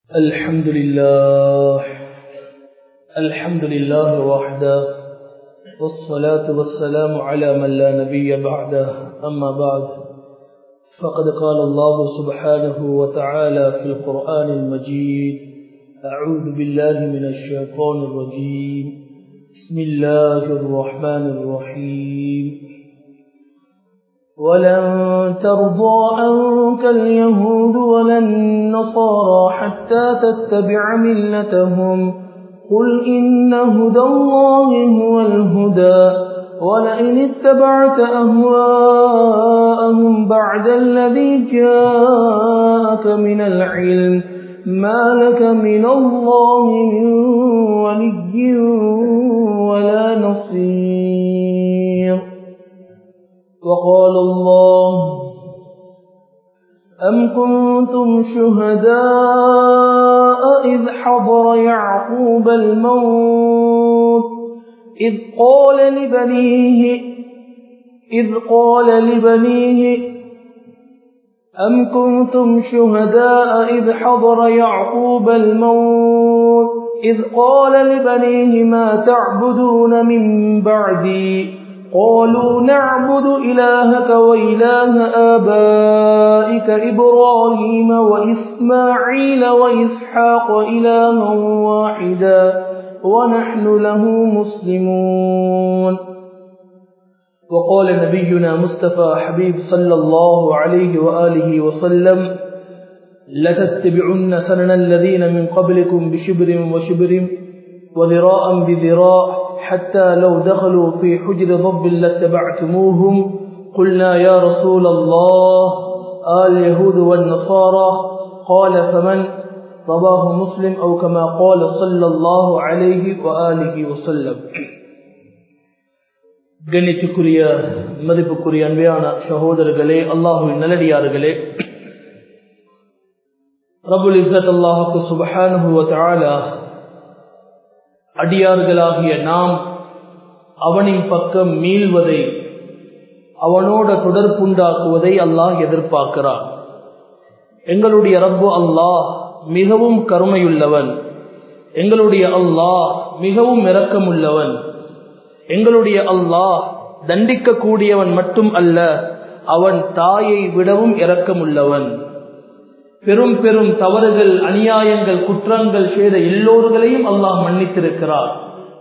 الحمد لله الحمد لله وحده والصلاة والسلام على من لا نبي بعده أما بعد فقد قال الله سبحانه وتعالى في القرآن المجيد أعوذ بالله من الشيطان الرجيم بسم الله الرحمن الرحيم ولن ترضى عنك اليهود ولا النصارى حتى تتبع ملتهم قل إن هدى الله هو الهدى ولئن اتبعت أهواءهم بعد الذي جاءك من العلم ما لك من الله من ولي ولا نصير وقال الله أم كنتم شهداء إذ حضر يعقوب الموت إذ قال لبنيه إذ قال لبنيه أم كنتم شهداء إذ حضر يعقوب الموت إذ قال لبنيه ما تعبدون من بعدي قالوا نعبد إلهك وإله آبائك إبراهيم وإسماعيل وإسحاق إلها واحدا ونحن له مسلمون وقال نبينا مصطفى حبيب صلى الله عليه وآله وسلم لتتبعن سنن الذين من قبلكم بشبر وشبر وذراء بذراء حتى لو دخلوا في حجر ضب لاتبعتموهم قلنا يا رسول الله آل اليهود والنصارى قال فمن رواه مسلم أو كما قال صلى الله عليه وآله وسلم கண்ணியத்துக்குரிய மதிப்புக்குரிய அன்பான சகோதரர்களே அல்லாஹுவின் நல்லடியார்களே ரபுல் இஸ்ஸத் அல்லாஹுக்கு சுபஹானுவ தஆலா அடியார்களாகிய நாம் அவனின் பக்கம் மீள்வதை அவனோட தொடர்புண்டாக்குவதை அல்லாஹ் எதிர்பார்க்கிறான் எங்களுடைய ரப்பு அல்லாஹ் மிகவும் கருணையுள்ளவன் எங்களுடைய அல்லாஹ் மிகவும் இரக்கமுள்ளவன் எங்களுடைய அல்லாஹ் தண்டிக்க கூடியவன் மட்டும் அல்ல அவன் தாயை விடவும் இரக்கமுள்ளவன் பெரும் பெரும் தவறுகள் அநியாயங்கள் குற்றங்கள் செய்த எல்லோர்களையும் அல்லாஹ் மன்னித்திருக்கிறார்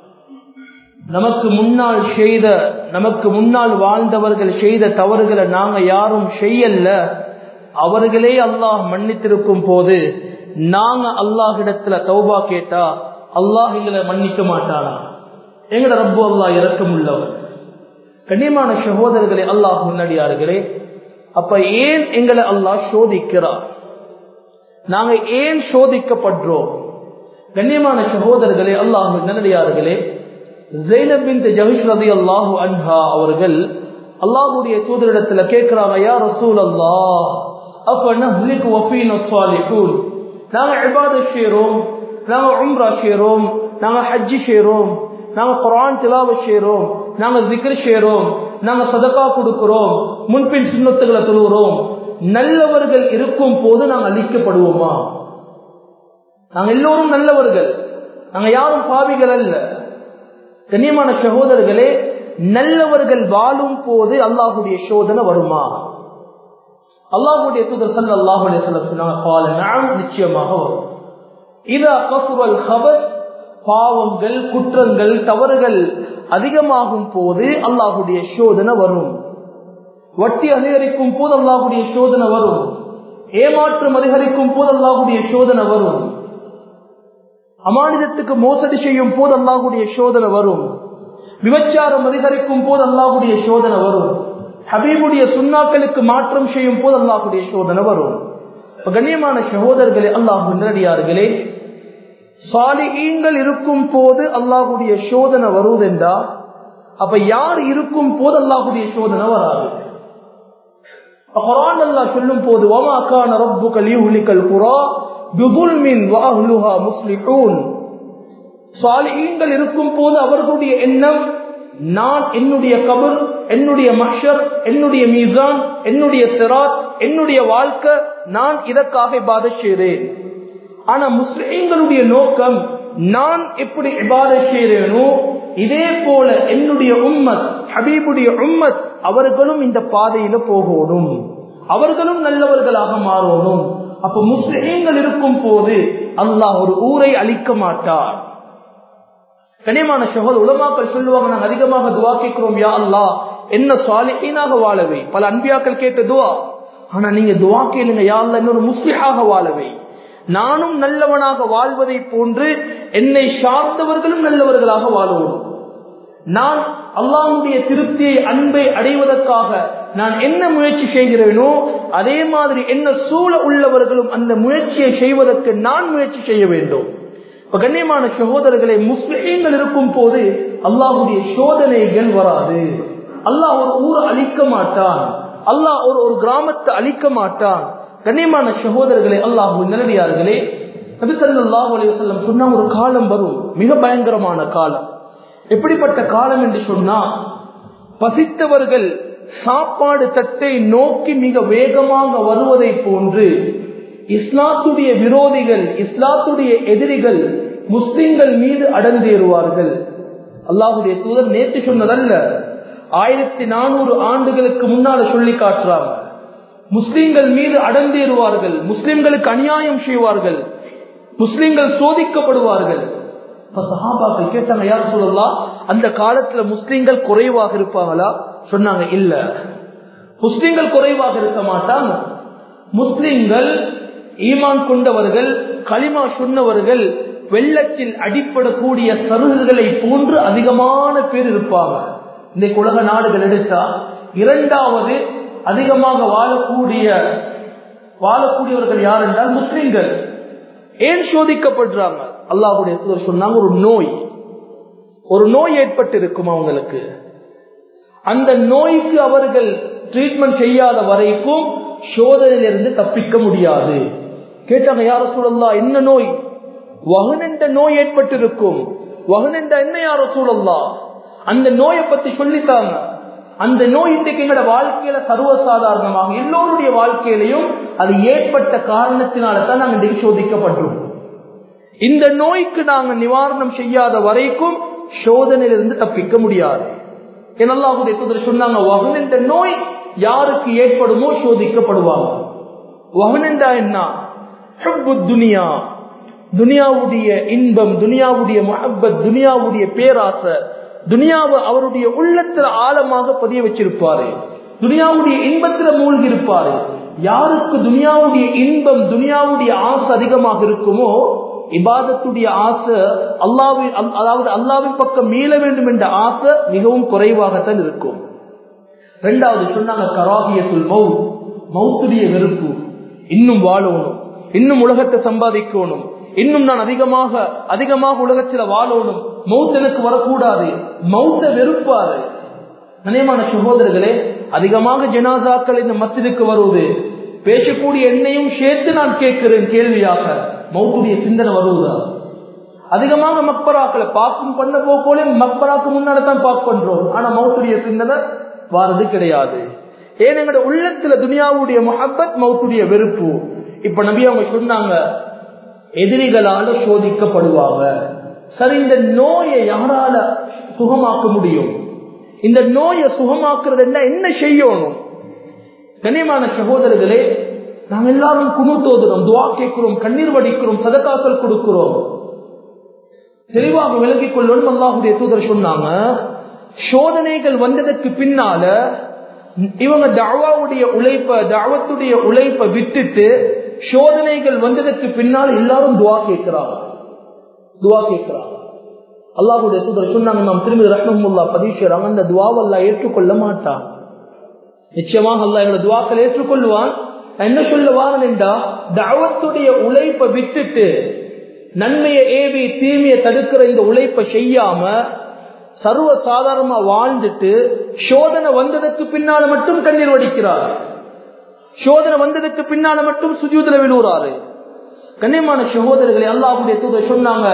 நமக்கு முன்னால் செய்த நமக்கு முன்னால் வாழ்ந்தவர்கள் செய்த தவறுகளை நாங்க யாரும் செய்யல அவர்களே அல்லாஹ் மன்னித்திருக்கும் போது நாங்க அல்லாஹிடத்துல தௌபா கேட்டா அல்லாஹ் எங்களை மன்னிக்க மாட்டானா எங்கட ரப்பு அல்லாஹ் இறக்கம் உள்ளவர் கண்ணியமான சகோதரர்களே அல்லாஹ் முன்னாடியார்களே அப்ப ஏன் எங்களை அல்லாஹ் சோதிக்கிறார் நாங்க ஏன் சோதிக்கப்படுறோம் கண்ணியமான சகோதரர்களே அல்லாஹ் நல்லடியார்களே ஜெய்னபின் ஜஹிஷ் ரதி அல்லாஹு அன்ஹா அவர்கள் அல்லாஹுடைய தூதரிடத்துல கேட்கிறாங்க யா ரசூல் அல்லாஹ் அப்ப நஹ்லிக் வஃபீன ஸாலிஹூன் நாங்க இபாதத் செய்றோம் நாங்க உம்ரா செய்றோம் நாங்க ஹஜ் செய்றோம் நாங்க குர்ஆன் திலாவத் செய்றோம் நாங்க zikr செய்றோம் நாங்க சதகா கொடுக்கிறோம் முன்பின் சுன்னத்துகளை தொழுகிறோம் நல்லவர்கள் இருக்கும் போது நாங்கள் அழிக்கப்படுவோமா நாங்கள் எல்லோரும் நல்லவர்கள் நாங்கள் யாரும் பாவிகள் அல்ல கண்ணியமான சகோதரர்களே நல்லவர்கள் வாழும் போது அல்லாஹுடைய சோதனை வருமா அல்லாஹுடைய தூதர் சல்ல அல்லாஹுடைய சொன்னாங்க நிச்சயமாக வரும் இது அகசுவல் ஹபர் பாவங்கள் குற்றங்கள் தவறுகள் அதிகமாகும் போது அல்லாஹுடைய சோதனை வரும் வட்டி அதிகரிக்கும் போது அல்லாஹுடைய சோதனை வரும் ஏமாற்றம் அதிகரிக்கும் போது அல்லாஹுடைய சோதனை வரும் அமானிதத்துக்கு மோசடி செய்யும் போது அல்லாஹுடைய சோதனை வரும் விபச்சாரம் அதிகரிக்கும் போது அல்லாஹுடைய சோதனை வரும் ஹபீபுடைய சுண்ணாக்களுக்கு மாற்றம் செய்யும் போது அல்லாஹுடைய சோதனை வரும் கண்ணியமான சகோதரர்களே அல்லாஹு நேரடியார்களே சாலிகீங்கள் இருக்கும் போது அல்லாஹுடைய சோதனை வருவதென்றா அப்ப யார் இருக்கும் போது அல்லாஹுடைய சோதனை வராது குரான் அல்லாஹ் சொல்லும் போது வமா கான ரப்புக லியுஹ்லிகல் குரா பிதுல்மின் வஅஹ்லுஹா முஸ்லிஹூன் சாலிஹீன்கள் இருக்கும் போது அவர்களுடைய எண்ணம் நான் என்னுடைய கபர் என்னுடைய மஷர் என்னுடைய மீசான் என்னுடைய சிராத் என்னுடைய வாழ்க்கை நான் இதற்காக பாத செய்தேன் ஆனா முஸ்லிம்களுடைய நோக்கம் நான் எப்படி இபாத செய்யறேனோ இதே போல என்னுடைய உம்மத் ஹபீபுடைய உம்மத் அவர்களும் இந்த பாதையில போகணும் அவர்களும் நல்லவர்களாக மாறணும் அப்ப முஸ்லிம்கள் இருக்கும் போது அல்லாஹ் ஒரு ஊரை அழிக்க மாட்டார் கனியமான சகோதர உலமாக்கள் சொல்லுவாங்க நாங்க அதிகமாக துவா கேட்கிறோம் யா அல்லா என்ன சாலிஹீனாக வாழவை பல அன்பியாக்கள் கேட்ட துவா ஆனா நீங்க துவா கேளுங்க யா அல்லா இன்னொரு முஸ்லிஹாக வாழவை நானும் நல்லவனாக வாழ்வதை போன்று என்னை சார்ந்தவர்களும் நல்லவர்களாக வாழணும் நான் அல்லாஹுடைய திருப்தியை அன்பை அடைவதற்காக நான் என்ன முயற்சி செய்கிறேனோ அதே மாதிரி என்ன சூழ உள்ளவர்களும் அந்த முயற்சியை செய்வதற்கு நான் முயற்சி செய்ய வேண்டும் இப்ப கண்ணியமான சகோதரர்களை முஸ்லிம்கள் இருக்கும் போது அல்லாஹுடைய சோதனைகள் வராது அல்லாஹ் ஒரு ஊரை அழிக்க மாட்டான் அல்லாஹ் ஒரு ஒரு கிராமத்தை அழிக்க மாட்டான் கண்ணியமான சகோதரர்களே அல்லாஹு நேரடியார்களே நபிசல்லாஹு அலைவசல்லம் சொன்னா ஒரு காலம் வரும் மிக பயங்கரமான காலம் எப்படிப்பட்ட காலம் என்று சொன்னா பசித்தவர்கள் சாப்பாடு தட்டை நோக்கி மிக வேகமாக வருவதை போன்று இஸ்லாத்துடைய விரோதிகள் இஸ்லாத்துடைய எதிரிகள் முஸ்லிம்கள் மீது அடந்தேறுவார்கள் அல்லாஹுடைய தூதர் நேற்று சொன்னதல்ல ஆயிரத்தி நானூறு ஆண்டுகளுக்கு முன்னால சொல்லி காட்டுறாங்க முஸ்லிம்கள் மீது அடந்தேறுவார்கள் முஸ்லிம்களுக்கு அநியாயம் செய்வார்கள் முஸ்லிம்கள் சோதிக்கப்படுவார்கள் சஹாபாக்கள் கேட்டாங்க யார் சொல்லலாம் அந்த காலத்துல முஸ்லிம்கள் குறைவாக இருப்பாங்களா சொன்னாங்க இல்ல முஸ்லிம்கள் குறைவாக இருக்க மாட்டாங்க முஸ்லிம்கள் ஈமான் கொண்டவர்கள் களிமா சொன்னவர்கள் வெள்ளத்தில் அடிப்படக்கூடிய சருகுகளை போன்று அதிகமான பேர் இருப்பாங்க இந்த உலக நாடுகள் எடுத்தா இரண்டாவது அதிகமாக வாழக்கூடிய வாழக்கூடியவர்கள் யார் என்றால் முஸ்லிம்கள் ஏன் சோதிக்கப்படுறாங்க அல்லாஹுடைய சொன்னாங்க ஒரு நோய் ஒரு நோய் ஏற்பட்டு இருக்கும் அவங்களுக்கு அந்த நோய்க்கு அவர்கள் ட்ரீட்மெண்ட் செய்யாத வரைக்கும் சோதனையிலிருந்து தப்பிக்க முடியாது கேட்டாங்க யார சூழல்லா என்ன நோய் வகன் என்ற நோய் ஏற்பட்டிருக்கும் வகன் என்ற என்ன யார சூழல்லா அந்த நோயை பத்தி சொல்லித்தாங்க அந்த நோய் இன்றைக்கு எங்களோட வாழ்க்கையில சர்வசாதாரணமாக எல்லோருடைய வாழ்க்கையிலையும் அது ஏற்பட்ட காரணத்தினால தான் நாங்கள் இன்றைக்கு சோதிக்கப்பட்டோம் இந்த நோய்க்கு நாங்க நிவாரணம் செய்யாத வரைக்கும் சோதனையிலிருந்து தப்பிக்க முடியாது என்னல்லாஹுடைய சொன்னாங்க வகன் என்ற நோய் யாருக்கு ஏற்படுமோ சோதிக்கப்படுவாங்க வகன் என்றா என்ன துனியா துனியாவுடைய இன்பம் துனியாவுடைய மஹப்பத் துனியாவுடைய பேராசை துனியாவை அவருடைய உள்ளத்துல ஆழமாக பதிய வச்சிருப்பாரு துனியாவுடைய இன்பத்துல மூழ்கி இருப்பாரு யாருக்கு துனியாவுடைய இன்பம் துனியாவுடைய ஆசை அதிகமாக இருக்குமோ இபாதத்துடைய ஆசை அல்லாவின் அதாவது அல்லாவின் பக்கம் மீள வேண்டும் என்ற ஆசை மிகவும் குறைவாகத்தான் இருக்கும் ரெண்டாவது சொன்னாங்க கராகியத்துல் மவுத் மவுத்துடைய வெறுப்பு இன்னும் வாழணும் இன்னும் உலகத்தை சம்பாதிக்கணும் இன்னும் நான் அதிகமாக அதிகமாக உலகத்துல வாழணும் மவுத் எனக்கு வரக்கூடாது மவுத்த வெறுப்பாரு நினைவான சகோதரர்களே அதிகமாக ஜனாசாக்கள் இந்த மஸ்ஜிதுக்கு வருவது பேசக்கூடிய என்னையும் சேர்த்து நான் கேட்கிறேன் கேள்வியாக மௌத்துடைய சிந்தனை வருவதா அதிகமாக மக்பராக்களை பார்க்கும் பண்ண போல மக்பராக்கு முன்னாடி தான் பார்க்க பண்றோம் ஆனா மௌத்துடைய சிந்தனை வாரது கிடையாது ஏன் எங்களோட உள்ளத்துல துனியாவுடைய முஹப்பத் மௌத்துடைய வெறுப்பு இப்ப நபி அவங்க சொன்னாங்க எதிரிகளால சோதிக்கப்படுவாங்க சரி இந்த நோயை யாரால சுகமாக்க முடியும் இந்த நோயை சுகமாக்குறது என்ன என்ன செய்யணும் கண்ணியமான சகோதரர்களே நாம் எல்லாரும் குமுத்தோதுறோம் துவா கேட்கிறோம் கண்ணீர் வடிக்கிறோம் சதக்காக்கள் கொடுக்கிறோம் தெளிவாக விலகிக் கொள்ளணும் அல்லாஹுடைய தூதர் சொன்னாங்க சோதனைகள் வந்ததற்கு பின்னால இவங்க தாவாவுடைய உழைப்ப தாவத்துடைய உழைப்பை விட்டுட்டு சோதனைகள் வந்ததற்கு பின்னால் எல்லாரும் துவா கேட்கிறாங்க துவா கேட்கிறாங்க அல்லாஹுடைய தூதர் சொன்னாங்க நாம் திரும்பி ரஹ்மமுல்லா பதிஷராங்க அந்த துவாவல்லா ஏற்றுக்கொள்ள மாட்டான் நிச்சயமாக அல்லா எங்களை துவாக்கள் ஏற்றுக்கொள்வான் என்ன சொல்ல வாரன் என்றா தாவத்துடைய உழைப்பை விட்டுட்டு நன்மையை ஏவி தீமையை தடுக்கிற இந்த உழைப்பை செய்யாம சர்வ சாதாரணமா வாழ்ந்துட்டு சோதனை வந்ததற்கு பின்னால மட்டும் கண்ணீர் வடிக்கிறார் சோதனை வந்ததுக்கு பின்னால மட்டும் சுஜூதல விழுறாரு கண்ணியமான சகோதரர்களை அல்லாஹுடைய தூதர் சொன்னாங்க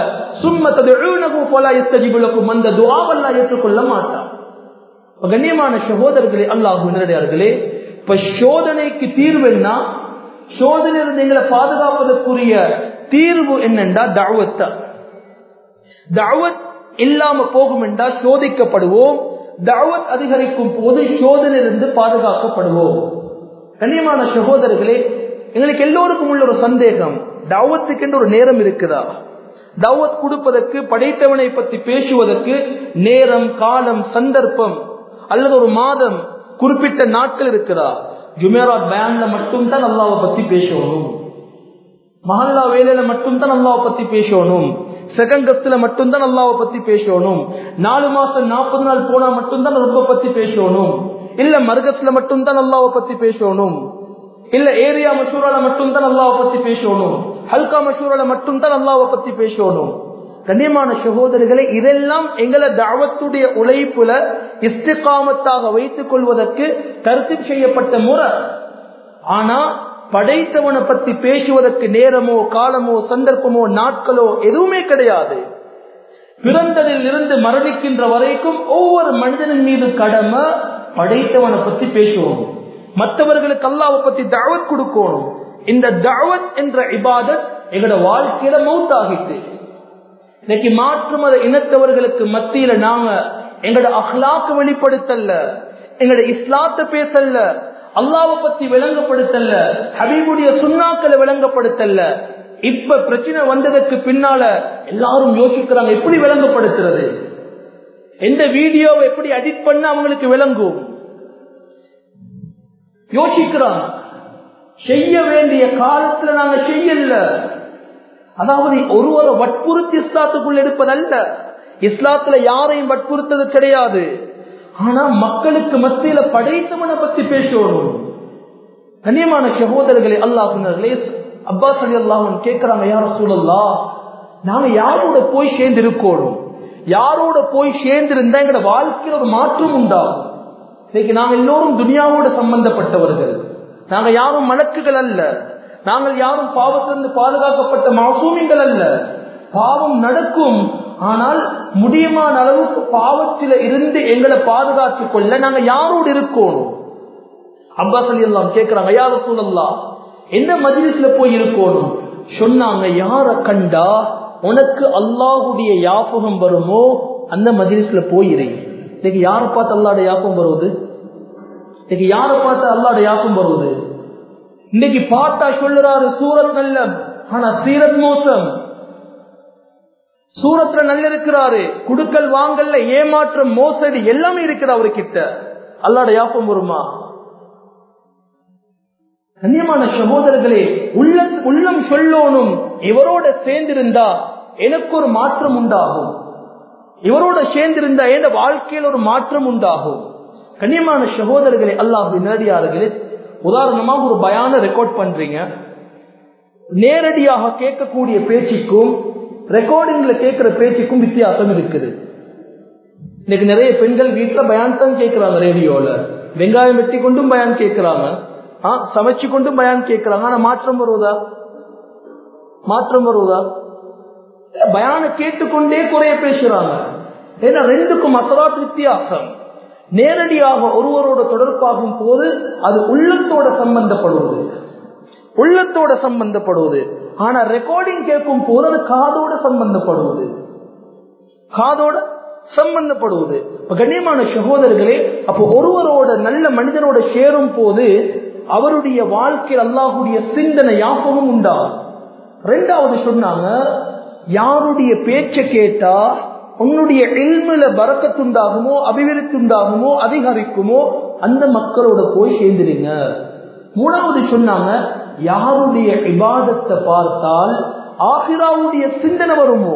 சும்மத்ததுக்கும் அந்த துவாவெல்லாம் ஏற்றுக்கொள்ள மாட்டான் கண்ணியமான சகோதரர்களே அல்லாஹு நேரடியார்களே இப்ப சோதனைக்கு தீர்வு என்ன சோதனையிலிருந்து எங்களை பாதுகாப்பதற்குரிய தீர்வு என்னண்டா தாவத்தா தாவத் இல்லாம போகும் என்றால் சோதிக்கப்படுவோம் தாவத் அதிகரிக்கும் போது சோதனையிலிருந்து பாதுகாக்கப்படுவோம் கண்ணியமான சகோதரர்களே எங்களுக்கு எல்லோருக்கும் உள்ள ஒரு சந்தேகம் தாவத்துக்கு என்று ஒரு நேரம் இருக்குதா தாவத் கொடுப்பதற்கு படைத்தவனை பற்றி பேசுவதற்கு நேரம் காலம் சந்தர்ப்பம் அல்லது ஒரு மாதம் குறிப்பிட்ட நாட்கள் இருக்குதா ஜுமேராத் பேன்ல மட்டும்தான் அல்லாவை பத்தி பேசணும் மஹல்லா வேலையில மட்டும்தான் அல்லாவை பத்தி பேசணும் செகண்ட் கஸ்ட்ல மட்டும்தான் அல்லாவை பத்தி பேசணும் நாலு மாசம் நாற்பது நாள் போனா மட்டும்தான் ரொம்ப பத்தி பேசணும் இல்ல மருகத்துல மட்டும்தான் அல்லாவை பத்தி பேசணும் இல்ல ஏரியா மசூரால மட்டும்தான் அல்லாவை பத்தி பேசணும் ஹல்கா மசூரால மட்டும்தான் அல்லாவை பத்தி பேசணும் கண்ணியமான சகோதரிகளை இதெல்லாம் எங்களை தாவத்துடைய உழைப்புல இஸ்திகாமத்தாக வைத்துக் கொள்வதற்கு கருத்து செய்யப்பட்ட முறை ஆனா படைத்தவனை பத்தி பேசுவதற்கு நேரமோ காலமோ சந்தர்ப்பமோ நாட்களோ எதுவுமே கிடையாது பிறந்ததில் இருந்து மரணிக்கின்ற வரைக்கும் ஒவ்வொரு மனிதனின் மீது கடமை படைத்தவனை பத்தி பேசுவோம் மற்றவர்களுக்கு அல்லாவை பத்தி தாவத் கொடுக்கணும் இந்த தாவத் என்ற இபாதத் எங்களோட வாழ்க்கையில மௌத்தாகிட்டு இன்னைக்கு மாற்று மத இனத்தவர்களுக்கு மத்தியில நாங்க எங்களோட அஹ்லாக்க வெளிப்படுத்தல எங்களோட இஸ்லாத்த பேசல்ல அல்லாவை பத்தி விளங்கப்படுத்தல ஹபீபுடைய சுண்ணாக்களை விளங்கப்படுத்தல இப்ப பிரச்சனை வந்ததுக்கு பின்னால எல்லாரும் யோசிக்கிறாங்க எப்படி விளங்கப்படுத்துறது எந்த வீடியோவை எப்படி எடிட் பண்ண அவங்களுக்கு விளங்கும் யோசிக்கிறாங்க செய்ய வேண்டிய காலத்துல நாங்க செய்யல அதாவது ஒருவரை வற்புறுத்தி இஸ்லாத்துக்குள் எடுப்பதல்ல இஸ்லாத்துல யாரையும் வற்புறுத்தது கிடையாது ஆனா மக்களுக்கு மத்தியில படைத்தவனை பத்தி பேசணும் கண்ணியமான சகோதரர்களை அல்லாஹ் அப்பாஸ் அலி அல்லாஹன் கேட்கிறாங்க யார சூழல்லா நாங்க யாரோட போய் சேர்ந்து இருக்கணும் யாரோட போய் சேர்ந்து இருந்தா எங்களோட வாழ்க்கையில் ஒரு மாற்றம் உண்டாகும் இன்னைக்கு நாங்க எல்லோரும் துனியாவோட சம்பந்தப்பட்டவர்கள் நாங்க யாரும் மலக்குகள் அல்ல நாங்கள் யாரும் பாவத்திலிருந்து பாதுகாக்கப்பட்ட மாசூமிகள் அல்ல பாவம் நடக்கும் ஆனால் முடியுமான அளவுக்கு பாவத்தில இருந்து எங்களை பாதுகாத்துக் கொள்ள நாங்க யாரோடு இருக்கணும் அப்பாஸ் அலி எல்லாம் கேட்கிறாங்க யார சூழல்லா எந்த மஜிலிஸ்ல போய் இருக்கணும் சொன்னாங்க யார கண்டா உனக்கு அல்லாஹுடைய யாபகம் வருமோ அந்த மஜிலிஸ்ல போயிரு இன்னைக்கு யாரை பார்த்து அல்லாட யாபம் வருவது இன்னைக்கு யாரை பார்த்து அல்லாட யாபம் வருவது இன்னைக்கு பார்த்தா சொல்லுறாரு சூரத் நல்ல ஆனா சீரத் மோசம் சூரத்துல நல்ல இருக்கிறாரு குடுக்கல் வாங்கல்ல ஏமாற்றம் மோசடி எல்லாமே இருக்கிற அவர்கிட்ட அல்லாட யாப்பம் வருமா கண்ணியமான சகோதரர்களே உள்ள உள்ளம் சொல்லணும் இவரோட சேர்ந்திருந்தா எனக்கு ஒரு மாற்றம் உண்டாகும் இவரோட சேர்ந்திருந்தா என் வாழ்க்கையில் ஒரு மாற்றம் உண்டாகும் கண்ணியமான சகோதரர்களே அல்லாஹ் நேரடியார்களே உதாரணமாக ஒரு பயான ரெக்கார்ட் பண்றீங்க நேரடியாக கேட்கக்கூடிய பேச்சுக்கும் ரெக்கார்டிங்ல கேட்கிற பேச்சுக்கும் வித்தியாசம் இருக்குது இன்னைக்கு நிறைய பெண்கள் வீட்டுல பயான் தான் கேட்கிறாங்க ரேடியோல வெங்காயம் வெட்டி கொண்டும் பயான் கேட்கிறாங்க சமைச்சு கொண்டும் பயான் கேட்கிறாங்க ஆனா மாற்றம் வருவதா மாற்றம் வருவதா பயான கேட்டுக்கொண்டே குறைய பேசுறாங்க ஏன்னா ரெண்டுக்கும் அசராத் வித்தியாசம் நேரடியாக ஒருவரோட தொடர்பாகும் போது அது உள்ளத்தோட சம்பந்தப்படுவது உள்ளத்தோட சம்பந்தப்படுவது ஆனா ரெக்கார்டிங் கேட்கும் போது அது காதோட சம்பந்தப்படுவது காதோட சம்பந்தப்படுவது கண்ணியமான சகோதரர்களே அப்போ ஒருவரோட நல்ல மனிதனோட சேரும் போது அவருடைய வாழ்க்கையில் அல்லாஹுடைய சிந்தனை யாபகம் உண்டாகும் ரெண்டாவது சொன்னாங்க யாருடைய பேச்ச கேட்டா உன்னுடைய இல்முல பறக்கத்துண்டாகுமோ அபிவிருத்தி உண்டாகுமோ அதிகரிக்குமோ அந்த மக்களோட போய் சேர்ந்துடுங்க மூணாவது சொன்னாங்க யாருடைய இபாதத்தை பார்த்தால் ஆசிராவுடைய சிந்தனை வருமோ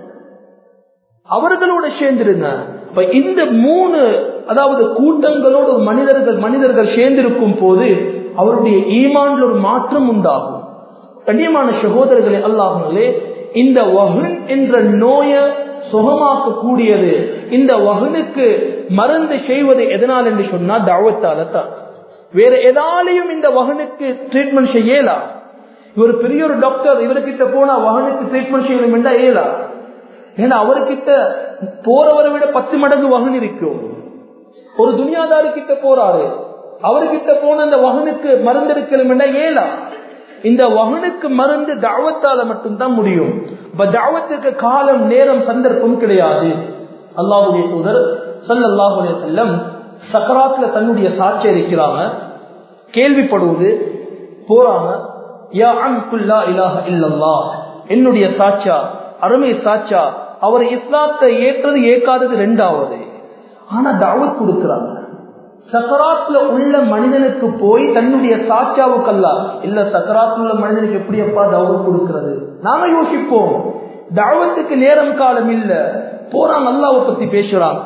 அவர்களோட சேர்ந்திருங்க இப்ப இந்த மூணு அதாவது கூட்டங்களோடு மனிதர்கள் மனிதர்கள் சேர்ந்திருக்கும் போது அவருடைய ஈமான்ல ஒரு மாற்றம் உண்டாகும் கண்ணியமான சகோதரர்களே அல்லாஹங்களே இந்த வகுன் என்ற நோயை சுகமாக்கக்கூடியது இந்த வகுனுக்கு மருந்து செய்வது எதனால் என்று சொன்னா தாவத்தால தான் வேற எதாலையும் இந்த வகனுக்கு ட்ரீட்மெண்ட் செய்யலா இவர் பெரிய ஒரு டாக்டர் இவர்கிட்ட போனா வகனுக்கு ட்ரீட்மெண்ட் செய்யணும் என்றா ஏலா ஏன்னா அவர்கிட்ட போறவரை விட பத்து மடங்கு வகன் இருக்கும் ஒரு துனியாதாரி கிட்ட போறாரு அவர்கிட்ட போன அந்த வகனுக்கு மருந்து இருக்கணும் என்றா ஏலா இந்த வகனுக்கு மருந்து தாவத்தால மட்டும்தான் முடியும் இப்ப தாவத்துக்கு காலம் நேரம் சந்தர்ப்பம் கிடையாது அல்லாஹுடைய தூதர் சல்லாஹுடைய செல்லம் சக்கராத்துல தன்னுடைய சாட்சி இருக்கிறாங்க கேள்விப்படுவது போறாங்க யா அன்குல்லா இலாஹ இல்லல்லா என்னுடைய சாட்சா அருமை சாட்சா அவர் இஸ்லாத்தை ஏற்றது ஏற்காதது ரெண்டாவது ஆனா தாவத் கொடுக்கிறாங்க சக்கராத்துல உள்ள மனிதனுக்கு போய் தன்னுடைய சாட்சாவுக்கு அல்ல இல்ல சக்கராத்துல உள்ள மனிதனுக்கு எப்படி அப்பா தாவத் கொடுக்கிறது நாம யோசிப்போம் தாவத்துக்கு நேரம் காலம் இல்ல போறாங்க அல்லாவை பத்தி பேசுறாங்க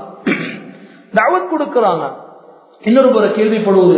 தாவத் கொடுக்கிறாங்க இன்னொரு முறை கேள்விப்படுவது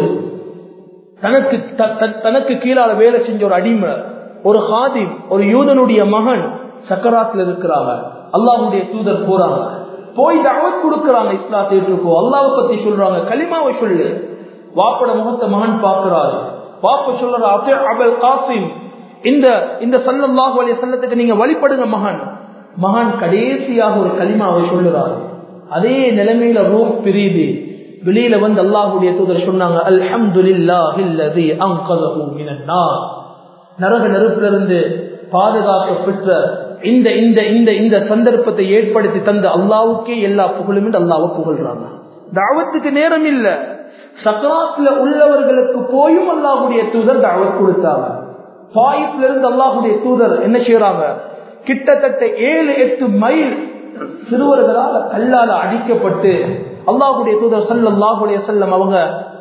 தனக்கு தனக்கு கீழால வேலை செஞ்ச ஒரு அடிமை ஒரு ஹாதிம் ஒரு யூதனுடைய மகன் சக்கராத்துல இருக்கிறாங்க அல்லாஹுடைய தூதர் போறாங்க போய் தாவத் கொடுக்கறாங்க இஸ்லாத்தை ஏற்றுக்கோ அல்லாவை பத்தி சொல்றாங்க களிமாவை சொல்லு வாப்பட முகத்தை மகன் பாக்குறாரு வாப்ப சொல்ற அபல் காசிம் இந்த இந்த சல்லல்லாஹு அலைய சல்லத்துக்கு நீங்க வழிபடுங்க மகன் மகன் கடைசியாக ஒரு களிமாவை சொல்லுறாரு அதே நிலைமையில ரூம் பிரியுது வெளியில வந்து அல்லாஹுடைய தூதர் சொன்னாங்க அல்ஹம்துலில்லாஹில்லதி அன்கதஹு மினன் நார் நரக நெருப்பிலிருந்து பாதுகாக்க பெற்ற இந்த இந்த இந்த இந்த சந்தர்ப்பத்தை ஏற்படுத்தி தந்த அல்லாவுக்கே எல்லா புகழும் என்று அல்லாவை புகழ்றாங்க தாவத்துக்கு நேரம் இல்ல சக்கராத்துல உள்ளவர்களுக்கு போயும் அல்லாஹுடைய தூதர் தாவத் கொடுத்தாங்க பாயிப்ல இருந்து அல்லாஹுடைய தூதர் என்ன செய்யறாங்க கிட்டத்தட்ட ஏழு எட்டு மைல் சிறுவர்களால் கல்லால அடிக்கப்பட்டு அல்லாஹுடைய தூதர் சல்லாஹுடைய செல்லம் அவங்க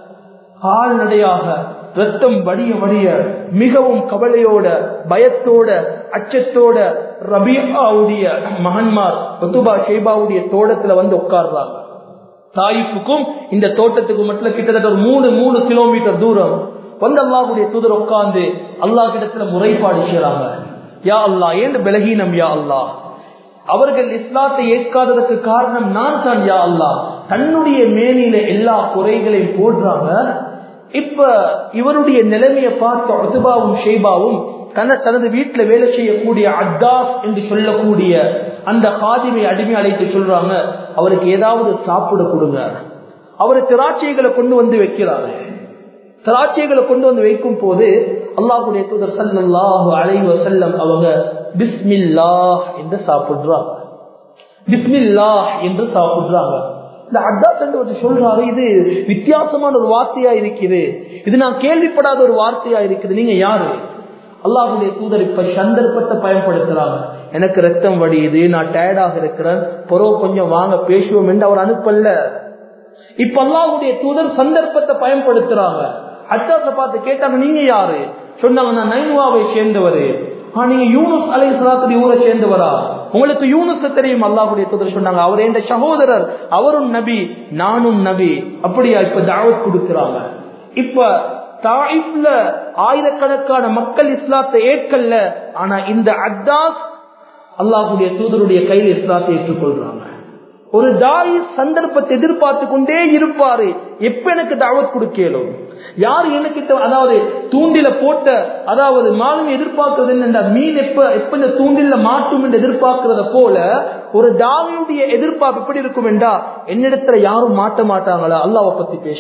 கால்நடையாக ரத்தம் வடிய வடிய மிகவும் கவலையோட பயத்தோட அச்சத்தோட ரபியாவுடைய மகன்மார் ஒத்துபா ஷேபாவுடைய தோட்டத்துல வந்து உட்கார்றாங்க தாயிப்புக்கும் இந்த தோட்டத்துக்கு மட்டும் கிட்டத்தட்ட ஒரு மூணு மூணு கிலோமீட்டர் தூரம் வந்து அல்லாஹுடைய தூதர் உட்கார்ந்து அல்லாஹ் கிட்டத்துல முறைப்பாடு செய்யறாங்க யா அல்லா ஏன் பலகீனம் யா அல்லாஹ் அவர்கள் இஸ்லாத்தை ஏற்காததற்கு காரணம் நான் தான் யா அல்லா தன்னுடைய மேனில எல்லா குறைகளையும் போடுறாங்க இப்ப இவருடைய நிலைமையை பார்த்த ஒத்துபாவும் ஷேபாவும் தன தனது வீட்டுல வேலை செய்யக்கூடிய அத்தாஸ் என்று சொல்லக்கூடிய அந்த காதிமை அடிமை அழைத்து சொல்றாங்க அவருக்கு ஏதாவது சாப்பிட கொடுங்க அவரு திராட்சைகளை கொண்டு வந்து வைக்கிறாரு திராட்சைகளை கொண்டு வந்து வைக்கும் போது அல்லாஹுடைய தூதர் சல்லாஹு அலைவ செல்லம் அவங்க பிஸ்மில்லா என்று சாப்பிடுறாங்க பிஸ்மில்லா என்று சாப்பிடுறாங்க இந்த அத்தாஸ் என்று சொல்றாரு இது வித்தியாசமான ஒரு வார்த்தையா இருக்குது இது நான் கேள்விப்படாத ஒரு வார்த்தையா இருக்குது நீங்க யாரு அல்லாஹுடைய தூதர் இப்ப சந்தர்ப்பத்தை பயன்படுத்துறாங்க எனக்கு ரத்தம் வடியுது நான் டயர்டாக இருக்கிறேன் பொறவு கொஞ்சம் வாங்க பேசுவோம் என்று அவர் அனுப்பல இப்ப அல்லாஹுடைய தூதர் சந்தர்ப்பத்தை பயன்படுத்துறாங்க அத்தாச பார்த்து கேட்டாங்க நீங்க யாரு சொன்னாங்க நான் நைனுவாவை சேர்ந்தவரு நீங்க யூனுஸ் அலை சலாத்துடைய ஊரை சேர்ந்தவரா உங்களுக்கு யூனுஸ் தெரியும் அல்லாஹுடைய தூதர் சொன்னாங்க அவர் என்ற சகோதரர் அவரும் நபி நானும் நபி அப்படியா இப்ப தாவத் கொடுக்கிறாங்க இப்ப தாயிப்ல ஆயிரக்கணக்கான மக்கள் இஸ்லாத்தை ஏற்கல்ல ஆனா இந்த அத்தாஸ் அல்லாஹுடைய தூதருடைய கையில் இஸ்லாத்தை ஏற்றுக்கொள்றாங்க ஒரு தாய் சந்தர்ப்பத்தை எதிர்பார்த்து கொண்டே இருப்பாரு எப்ப எனக்கு தாவத் கொடுக்கலும் யார் எனக்கு அதாவது தூண்டில போட்ட அதாவது மாலும் எதிர்பார்க்கிறது என்னென்ற மீன் எப்ப எப்ப இந்த தூண்டில மாட்டும் என்று எதிர்பார்க்கிறத போல ஒரு தாவியுடைய எதிர்பார்ப்பு எப்படி இருக்கும் என்றா என்னிடத்துல யாரும் மாட்ட மாட்டாங்களா அல்லாவை பத்தி பேச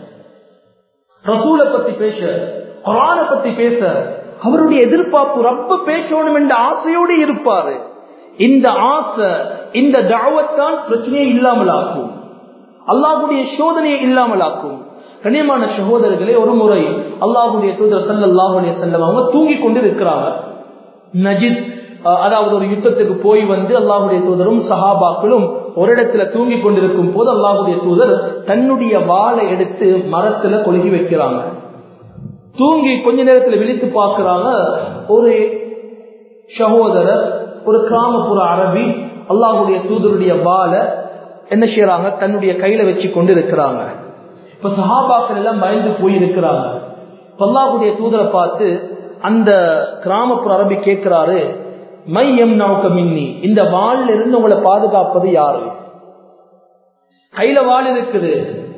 ரசூலை பத்தி பேச குரான பத்தி பேச அவருடைய எதிர்பார்ப்பு ரொம்ப பேசணும் என்ற ஆசையோடு இருப்பாரு இந்த ஆசை இந்த தாவத்தான் பிரச்சனையை இல்லாமல் ஆக்கும் அல்லாஹுடைய சோதனையை இல்லாமல் ஆக்கும் கண்ணியமான சகோதரர்களே ஒரு முறை அல்லாஹுடைய தூதர் சல்லாஹுடைய செல்லம் அவங்க தூங்கி கொண்டு இருக்கிறாங்க நஜித் அதாவது ஒரு யுத்தத்துக்கு போய் வந்து அல்லாஹுடைய தூதரும் சஹாபாக்களும் ஒரு இடத்துல தூங்கி கொண்டிருக்கும் போது அல்லாஹுடைய தூதர் தன்னுடைய வாளை எடுத்து மரத்துல கொழுகி வைக்கிறாங்க தூங்கி கொஞ்ச நேரத்துல விழித்து பார்க்கிறாங்க ஒரு சகோதரர் ஒரு கிராமப்புற அரபி அல்லாஹுடைய தூதருடைய வாளை என்ன செய்யறாங்க தன்னுடைய கையில வச்சு கொண்டு இருக்கிறாங்க இப்ப சஹாபாக்கள் எல்லாம் பயந்து போயிருக்கிறாங்க அல்லாஹுடைய தூதரை பார்த்து அந்த கிராமப்புற அரபி கேட்கிறாரு மை எம் நவுக்க மின்னி இந்த வாள்ல இருந்து உங்களை பாதுகாப்பது யாரு கையில வாள் இருக்குது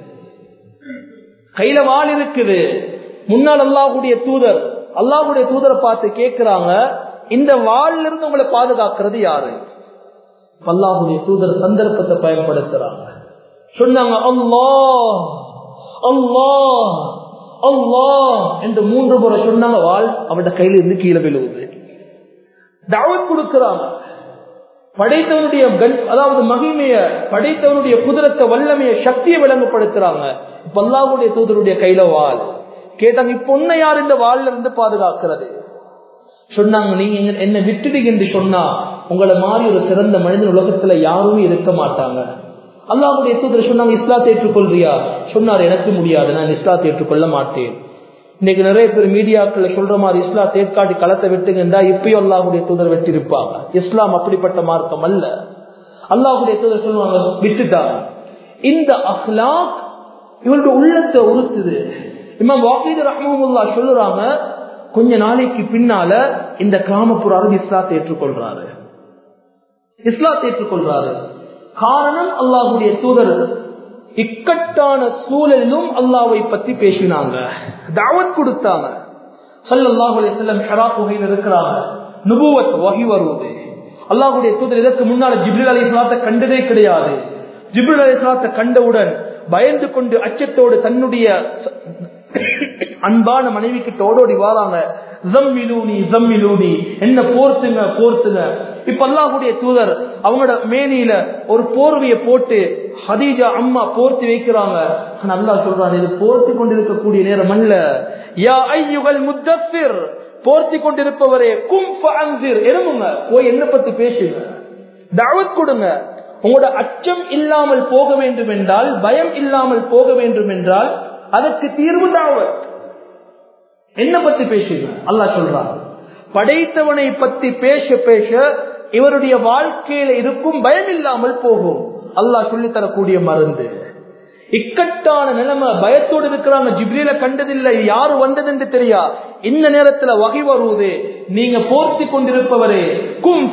கையில வாள் இருக்குது முன்னால் அல்லாஹுடைய தூதர் அல்லாஹுடைய தூதரை பார்த்து கேட்கிறாங்க இந்த வாள்ல இருந்து உங்களை பாதுகாக்கிறது யாரு அல்லாஹுடைய தூதர் சந்தர்ப்பத்தை பயன்படுத்துறாங்க சொன்னாங்க அல்லாஹ் அல்லாஹ் அல்லாஹ் என்று மூன்று முறை சொன்னாங்க வாள் அவட கையில இருந்து கீழே விழுவுது தாவத் கொடுக்கிறாங்க படைத்தவனுடைய அதாவது மகிமைய படைத்தவனுடைய குதிரத்தை வல்லமைய சக்தியை விளங்கப்படுத்துறாங்க இப்ப அல்லாஹுடைய தூதருடைய கையில வாள் கேட்டாங்க இப்ப உன்னை யார் இந்த வாள்ல இருந்து பாதுகாக்கிறது சொன்னாங்க நீங்க என்ன விட்டுடுங்க என்று சொன்னா உங்களை மாதிரி ஒரு சிறந்த மனிதன் உலகத்துல யாருமே இருக்க மாட்டாங்க அல்லாஹுடைய தூதர் சொன்னாங்க இஸ்லாத்தை ஏற்றுக்கொள்றியா சொன்னார் எனக்கு முடியாது நான் இஸ்லாத்தை ஏற்றுக்கொள்ள மாட்டேன் இன்னைக்கு நிறைய பேர் மீடியாக்கள் சொல்ற மாதிரி இஸ்லாம் தேர்க்காட்டி களத்தை விட்டுங்கண்டா இப்பயும் அல்லாஹுடைய தூதர் வச்சிருப்பாங்க இஸ்லாம் அப்படிப்பட்ட மார்க்கம் அல்ல அல்லாஹுடைய தூதர் சொல்லுவாங்க விட்டுட்டாங்க இந்த அஹ்லாக் இவருடைய உள்ளத்தை உறுத்துது இமாம் வாக்கீது ரஹ்மமுல்லா சொல்லுறாங்க கொஞ்ச நாளைக்கு பின்னால இந்த கிராமப்புற அரபு இஸ்லாத்தை ஏற்றுக்கொள்றாரு இஸ்லாத்தை ஏற்றுக்கொள்றாரு காரணம் அல்லாஹுடைய தூதர் இக்கட்டான சூழலிலும் அல்லாவை பத்தி பேசினாங்க தாவத் கொடுத்தாங்க சல்லாஹு அலிஸ்லாம் ஷரா குகையில் இருக்கிறாங்க நுபுவத் வகி வருவது அல்லாஹுடைய தூதர் இதற்கு முன்னால ஜிப்ரில் அலி இஸ்லாத்தை கண்டதே கிடையாது ஜிப்ரில் அலி இஸ்லாத்தை கண்டவுடன் பயந்து கொண்டு அச்சத்தோடு தன்னுடைய அன்பான மனைவி கிட்ட ஓடோடி வாராங்க ஜம்மிலூனி ஜம்மிலூனி என்ன போர்த்துங்க போர்த்துங்க இப்ப அல்லாஹுடைய தூதர் அவங்களோட மேனியில ஒரு போர்வையை போட்டு ஹதீஜா அம்மா போர்த்தி வைக்கிறாங்க அல்லாஹ் சொல்றாங்க இது போர்த்தி கொண்டிருக்கக்கூடிய நேரம் அல்ல யா ஐயுகள் முத்தசிர் போர்த்தி கொண்டிருப்பவரே கும் அன்சிர் எருமுங்க போய் என்ன பத்தி பேசுங்க தாவத் கொடுங்க உங்களோட அச்சம் இல்லாமல் போக வேண்டும் என்றால் பயம் இல்லாமல் போக வேண்டும் என்றால் அதற்கு தீர்வு தாவத் என்ன பத்தி பேசுங்க அல்லாஹ் சொல்றான் படைத்தவனை பத்தி பேச பேச இவருடைய வாழ்க்கையில இருக்கும் பயம் இல்லாமல் போகும் அல்லாஹ் சொல்லி தரக்கூடிய மருந்து இக்கட்டான நிலைமை பயத்தோடு இருக்கிறாங்க ஜிப்ரீல கண்டதில்லை யாரு வந்தது என்று தெரியா இந்த நேரத்துல வகை வருவது நீங்க போர்த்தி கொண்டிருப்பவரே கும்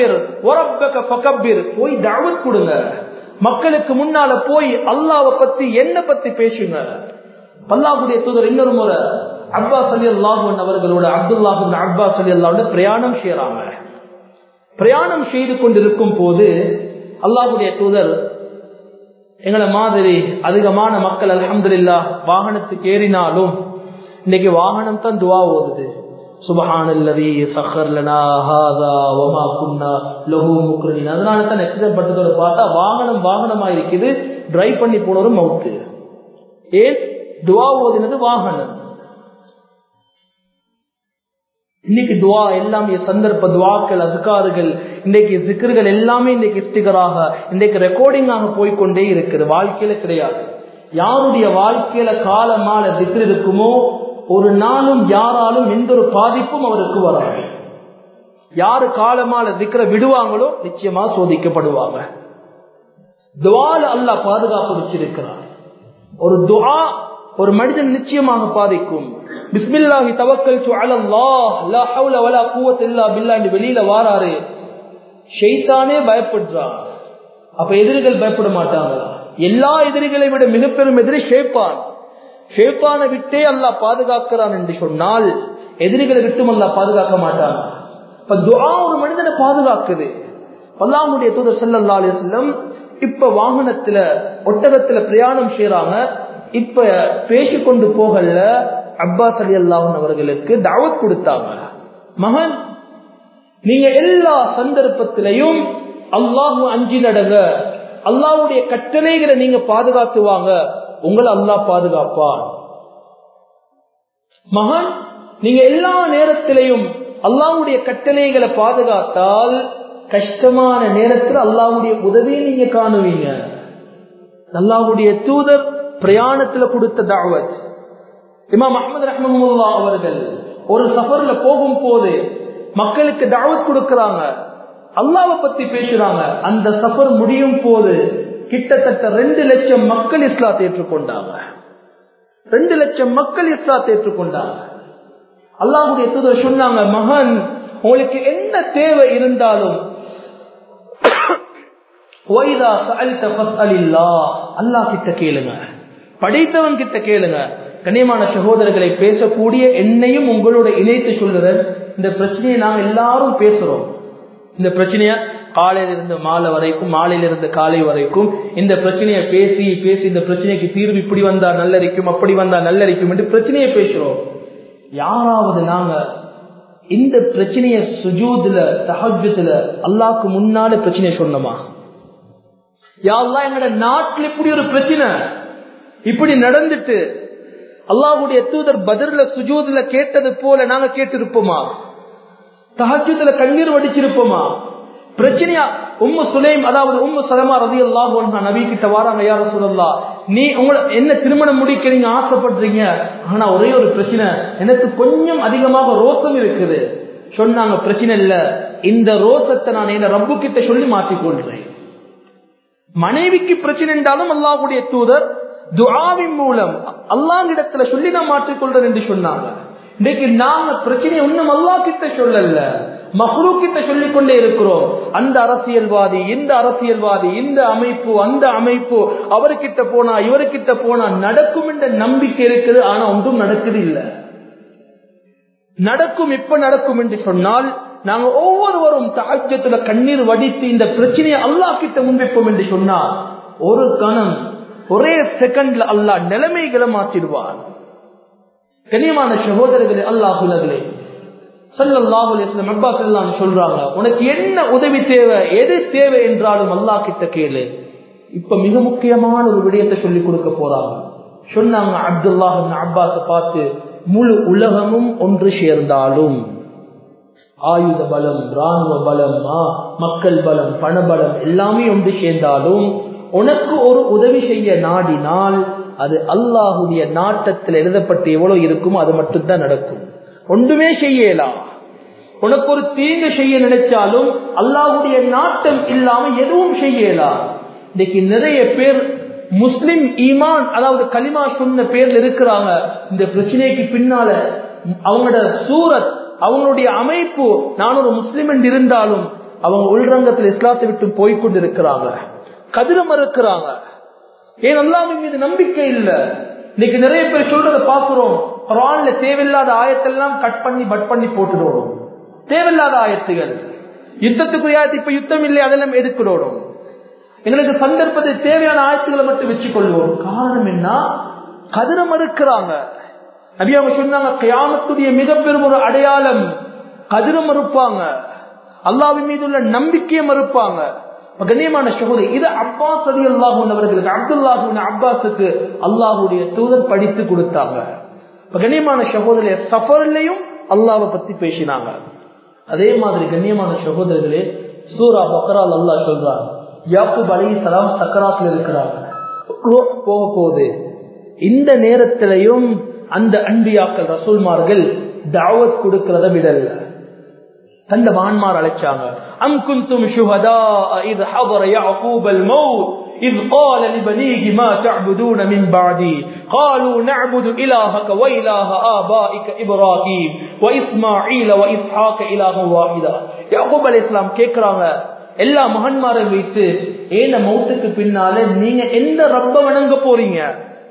போய் தாவத் கொடுங்க மக்களுக்கு முன்னால போய் அல்லாவை பத்தி என்ன பத்தி பேசுங்க அல்லாஹுடைய தூதர் இன்னொரு முறை அப்பாஸ் அலி அல்லாஹன் அவர்களோட அப்துல்லாஹு அப்பாஸ் அலி அல்லாவோட பிரயாணம் செய்யறாங்க பிரயாணம் செய்து கொண்டிருக்கும் போது அல்லாஹுடைய தூதர் எங்களை மாதிரி அதிகமான மக்கள் அலமதுல்லா வாகனத்துக்கு ஏறினாலும் இன்னைக்கு வாகனம் தான் துவா ஓதுது சுபஹானல்லதி சஹர்லனா ஹாதா வமா குன்னா லஹு முக்ரின் அதனால தான் எக்ஸிடென்ட் பட்டதோட பார்த்தா வாகனம் வாகனமா இருக்குது டிரைவ் பண்ணி போனவரும் மவுத்து ஏன் துவா ஓதினது வாகனம் இன்னைக்கு துவா எல்லாமே சந்தர்ப்ப துவாக்கள் அதுக்காறுகள் இன்னைக்கு சிக்கர்கள் எல்லாமே இன்னைக்கு ஸ்டிகராக இன்னைக்கு ரெக்கார்டிங்காக போய்கொண்டே இருக்குது வாழ்க்கையில கிடையாது யாருடைய வாழ்க்கையில காலமால திக்ர் இருக்குமோ ஒரு நாளும் யாராலும் எந்த ஒரு பாதிப்பும் அவருக்கு வராது யாரு காலமால திக்ர விடுவாங்களோ நிச்சயமா சோதிக்கப்படுவாங்க துவால அல்ல பாதுகாப்பு வச்சிருக்கிறார் ஒரு துவா ஒரு மனிதன் நிச்சயமாக பாதிக்கும் பிஸ்மில்லாஹி தவக்கல் அலல்லாஹ் லா ஹவுல வலா குவத்த இல்லா பில்லா என்று வெளியில வாராரு ஷைத்தானே பயப்படுறான் அப்ப எதிரிகள் பயப்பட மாட்டாங்களா எல்லா எதிரிகளை விட மிக பெரும் எதிரி ஷேப்பான் ஷேப்பானை விட்டே அல்லாஹ் பாதுகாக்கிறான் என்று சொன்னால் எதிரிகளை விட்டும் அல்லாஹ் பாதுகாக்க மாட்டான் இப்ப துஆ ஒரு மனிதனை பாதுகாக்குது அல்லாஹ்வுடைய தூதர் ஸல்லல்லாஹு அலைஹி வஸல்லம் இப்ப வாகனத்துல ஒட்டகத்துல பிரயாணம் செய்யறாங்க இப்ப பேசிக்கொண்டு போகல அப்பாஸ் அலி அல்லாஹன் அவர்களுக்கு தாவத் கொடுத்தாங்க மகன் நீங்க எல்லா சந்தர்ப்பத்திலையும் அல்லாஹு அஞ்சி நடங்க அல்லாவுடைய கட்டளைகளை நீங்க பாதுகாத்துவாங்க உங்களை அல்லாஹ் பாதுகாப்பான் மகன் நீங்க எல்லா நேரத்திலையும் அல்லாவுடைய கட்டளைகளை பாதுகாத்தால் கஷ்டமான நேரத்தில் அல்லாவுடைய உதவியை நீங்க காணுவீங்க அல்லாவுடைய தூதர் பிரயாணத்துல கொடுத்த தாவத் இமாம் அஹமது ரஹ்மமுல்லா அவர்கள் ஒரு சஃபர்ல போகும் போது மக்களுக்கு தாவத் கொடுக்கறாங்க அல்லாவை பத்தி பேசுறாங்க அந்த சஃபர் முடியும் போது கிட்டத்தட்ட ரெண்டு லட்சம் மக்கள் இஸ்லாத்தை ஏற்றுக்கொண்டாங்க ரெண்டு லட்சம் மக்கள் இஸ்லாத்தை ஏற்றுக்கொண்டாங்க அல்லாஹுடைய தூதர் சொன்னாங்க மகன் உங்களுக்கு என்ன தேவை இருந்தாலும் அல்லா கிட்ட கேளுங்க படைத்தவன் கிட்ட கேளுங்க கண்ணியமான சகோதரர்களை பேசக்கூடிய என்னையும் உங்களோட இணைத்து சொல்லுறேன் இந்த பிரச்சனையை நாங்க எல்லாரும் பேசுறோம் இந்த பிரச்சனைய காலையில இருந்து மாலை வரைக்கும் மாலையில இருந்து காலை வரைக்கும் இந்த பிரச்சனையை பேசி பேசி இந்த பிரச்சனைக்கு தீர்வு இப்படி வந்தா நல்லரிக்கும் அப்படி வந்தா நல்லரிக்கும் என்று பிரச்சனையை பேசுறோம் யாராவது நாங்க இந்த பிரச்சனைய சுஜூதுல தஹஜத்துல அல்லாக்கு முன்னால பிரச்சனையை சொன்னோமா யாரெல்லாம் எங்கட நாட்டில் இப்படி ஒரு பிரச்சனை இப்படி நடந்துட்டு அல்லாஹுடைய தூதர் பதிர்ல சுஜூதுல கேட்டது போல நாங்க கேட்டிருப்போமா தஹஜத்துல கண்ணீர் வடிச்சிருப்போமா பிரச்சனையா உம்மு சுலைம் அதாவது உம்மு சலமா ரதி அல்லாஹ் நபி கிட்ட வாராங்க யார சொல்லலாம் நீ உங்களை என்ன திருமணம் முடிக்க நீங்க ஆசைப்படுறீங்க ஆனா ஒரே ஒரு பிரச்சனை எனக்கு கொஞ்சம் அதிகமாக ரோசம் இருக்குது சொன்னாங்க பிரச்சனை இல்ல இந்த ரோசத்தை நான் என்ன ரப்பு கிட்ட சொல்லி மாற்றிக்கொள்றேன் மனைவிக்கு பிரச்சனை என்றாலும் அல்லாஹுடைய தூதர் துஆவின் மூலம் அல்லாஹ்விடத்துல சொல்லி நான் மாற்றிக்கொள்றேன் என்று சொன்னாங்க இன்னைக்கு நாங்க பிரச்சனையை இன்னும் அல்லாஹ் கிட்ட சொல்லல மஹ்ரூ கிட்ட சொல்லிக் கொண்டே இருக்கிறோம் அந்த அரசியல்வாதி இந்த அரசியல்வாதி இந்த அமைப்பு அந்த அமைப்பு அவர்கிட்ட போனா இவர்கிட்ட போனா நடக்கும் என்ற நம்பிக்கை இருக்குது ஆனா ஒன்றும் நடக்குது இல்ல நடக்கும் எப்ப நடக்கும் என்று சொன்னால் நாங்க ஒவ்வொருவரும் தாஜ்யத்துல கண்ணீர் வடித்து இந்த பிரச்சனையை அல்லாஹ் கிட்ட முன்வைப்போம் என்று சொன்னா ஒரு கணம் ஒரே செகண்ட்ல அல்லாஹ் நிலைமைகளை மாற்றிடுவார் கண்ணியமான சகோதரர்களே அல்லாஹுலர்களே சொல்றாங்க உனக்கு என்ன உதவி தேவை எது தேவை என்றாலும் அல்லாஹ் கிட்ட கேளு இப்ப மிக முக்கியமான ஒரு விடயத்தை சொல்லி கொடுக்க போறாங்க சொன்னாங்க அப்துல்லாஹ் அப்பாஸ பார்த்து முழு உலகமும் ஒன்று சேர்ந்தாலும் ஆயுத பலம் ராணுவ பலம் மக்கள் பலம் பணபலம் எல்லாமே ஒன்று சேர்ந்தாலும் உனக்கு ஒரு உதவி செய்ய நாடினால் அது அல்லாஹுடைய நாட்டத்தில் எழுதப்பட்டு எவ்வளவு இருக்குமோ அது மட்டும்தான் நடக்கும் ஒன்றுமே செய்யலாம் உனக்கு ஒரு தீங்கு செய்ய நினைச்சாலும் அல்லாஹுடைய நாட்டம் இல்லாம எதுவும் செய்யலாம் இன்னைக்கு நிறைய பேர் முஸ்லிம் ஈமான் அதாவது களிமா சொன்ன பேர்ல இருக்கிறாங்க இந்த பிரச்சனைக்கு பின்னால அவங்களோட சூரத் அவங்களுடைய அமைப்பு நான் ஒரு முஸ்லிம் என்று இருந்தாலும் அவங்க உள்ரங்கத்தில் இஸ்லாத்தை விட்டு போய்கொண்டு இருக்கிறாங்க கதிர மறுக்கிறாங்க ஏன் அல்லாமின் மீது நம்பிக்கை இல்ல இன்னைக்கு நிறைய பேர் சொல்றதை பாக்குறோம் குரான்ல தேவையில்லாத ஆயத்தெல்லாம் கட் பண்ணி பட் பண்ணி போட்டுடுவோம் தேவையில்லாத ஆயத்துகள் யுத்தத்துக்கு ஆயத்து இப்ப யுத்தம் இல்லை அதெல்லாம் எடுக்கிறோம் எங்களுக்கு சந்தர்ப்பத்தை தேவையான ஆயத்துகளை மட்டும் வச்சுக் கொள்வோம் காரணம் என்ன கதிர மறுக்கிறாங்க நபி அவங்க சொன்னாங்க கியாமத்துடைய மிக பெரும் ஒரு அடையாளம் கதிர மறுப்பாங்க அல்லாவின் மீது உள்ள நம்பிக்கையை மறுப்பாங்க கண்ணியமான சகோதரி இது அப்பாஸ் அலி அல்லாஹூன் அவர்களுக்கு அப்துல்லாஹூன் அப்பாஸுக்கு அல்லாஹுடைய தூதர் படித்து கொடுத்தாங்க கண்ணியமான சகோதரிய சஃபர்லையும் அல்லாவை பத்தி பேசினாங்க அதே மாதிரி கண்ணியமான சகோதரர்களே சூரா பக்ரால் அல்லாஹ் சொல்றாங்க யாக்கூப் அலி சலாம் சக்கராத்துல இருக்கிறாங்க போக போகுது இந்த நேரத்திலையும் அந்த அன்பியாக்கள் ரசூல்மார்கள் தாவத் கொடுக்கிறத விடல தந்த மான்மார் அழைச்சாங்க அம் குந்தும் ஷுஹதா இது ஹபர யாக்கூப் அல் மௌத் إذ قال لبنيه ما تعبدون من بعدي قالوا نعبد إلهك وإله آبائك إبراهيم وإسماعيل وإسحاق إله واحدا يعقوب عليه السلام கேக்குறாங்க எல்லா மகன்மாரை வைத்து ஏன மௌத்துக்கு பின்னால நீங்க எந்த ரப்ப வணங்க போறீங்க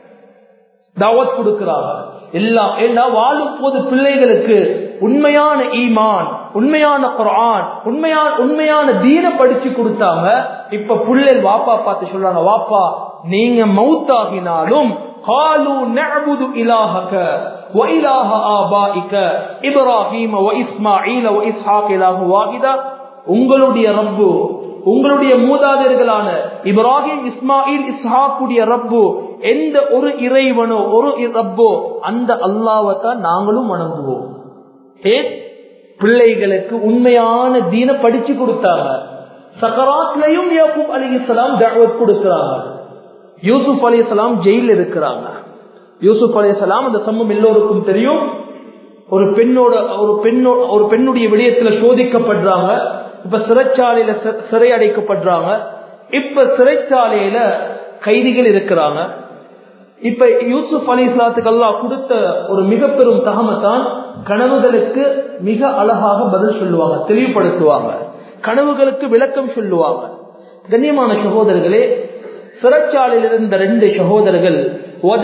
தாவத் கொடுக்கிறாங்க எல்லாம் ஏன்னா வாழும் போது பிள்ளைகளுக்கு உண்மையான ஈமான் உண்மையான குரான் உண்மையான உண்மையான தீன படிச்சு கொடுத்தாங்க இப்ப புள்ளல் வாப்பா பார்த்து சொல்றாங்க வாப்பா நீங்க மவுத்தாகினாலும் காலு நஅபுது இலாஹக وإله آبائك إبراهيم وإسماعيل وإسحاق إله واحدا உங்களுடைய ரப்பு உங்களுடைய மூதாதையர்களான இப்ராஹிம் இஸ்மாயில் இஸ்ஹாக்குடைய ரப்பு எந்த ஒரு இறைவனோ ஒரு ரப்போ அந்த அல்லாவத்தான் நாங்களும் வணங்குவோம் ஏன் பிள்ளைகளுக்கு உண்மையான தீன படிச்சு கொடுத்தாங்க சக்கராத்லையும் யாக்கூப் அலி இஸ்லாம் தாவத் கொடுக்கிறாங்க யூசுப் அலி இஸ்லாம் ஜெயில இருக்கிறாங்க யூசுப் அலி இஸ்லாம் அந்த சம்பவம் எல்லோருக்கும் தெரியும் ஒரு பெண்ணோட ஒரு பெண்ணோட ஒரு பெண்ணுடைய விடயத்துல சோதிக்கப்படுறாங்க இப்ப சிறைச்சாலையில சிறை அடைக்கப்படுறாங்க இப்ப சிறைச்சாலையில கைதிகள் இருக்கிறாங்க இப்ப யூசுப் அலி இஸ்லாத்துக்கு அல்லா கொடுத்த ஒரு மிக பெரும் தகமத்தான் கனவுகளுக்கு மிக அழகாக பதில் சொல்லுவாங்க தெளிவுபடுத்துவாங்க கனவுகளுக்கு விளக்கம் சொல்லுவாங்க கண்ணியமான சகோதரர்களே சிறைச்சாலையில் இருந்த ரெண்டு சகோதரர்கள்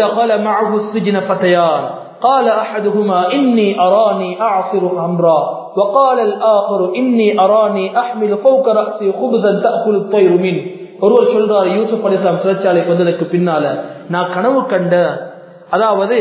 قال أحدهما إني أراني أعصر أمرا وقال الآخر إني أراني أحمل فوق رأسي خبزا تأكل الطير منه ஒருவர் சொல்றார் யூசுப் அலிஸ்லாம் சிறைச்சாலைக்கு வந்ததுக்கு பின்னால நான் கனவு கண்ட அதாவது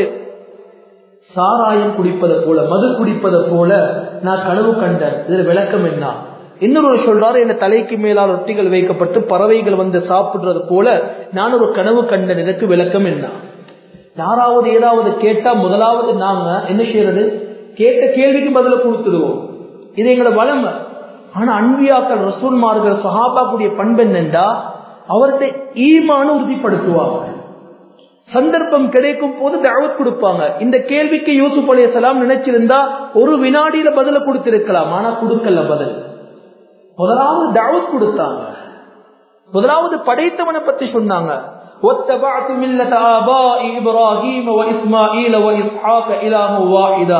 சாராயம் குடிப்பதை போல மது குடிப்பதை போல நான் கனவு கண்டேன் இதுல விளக்கம் என்ன இன்னொரு சொல்றாரு என் தலைக்கு மேலால் ரொட்டிகள் வைக்கப்பட்டு பறவைகள் வந்து சாப்பிடுறது போல நான் ஒரு கனவு கண்டன் இதற்கு விளக்கம் என்ன யாராவது ஏதாவது கேட்டா முதலாவது நாங்க என்ன செய்யறது கேட்ட கேள்விக்கு பதில கொடுத்துடுவோம் இது எங்களோட வளமை ஆனா அன்பியாக்கள் ரசூல்மார்கள் சஹாபாக்குடைய பண்பு என்னண்டா அவர்கிட்ட ஈமான உறுதிப்படுத்துவாங்க சந்தர்ப்பம் கிடைக்கும் போது தழவத் கொடுப்பாங்க இந்த கேள்விக்கு யூசுப் அலையலாம் நினைச்சிருந்தா ஒரு வினாடியில பதில கொடுத்திருக்கலாம் ஆனா கொடுக்கல பதில் முதலாவது தழவத் கொடுத்தாங்க முதலாவது படைத்தவனை பத்தி சொன்னாங்க واتبعت ملة آباء إبراهيم وإسماعيل وإسحاق إلها واحدا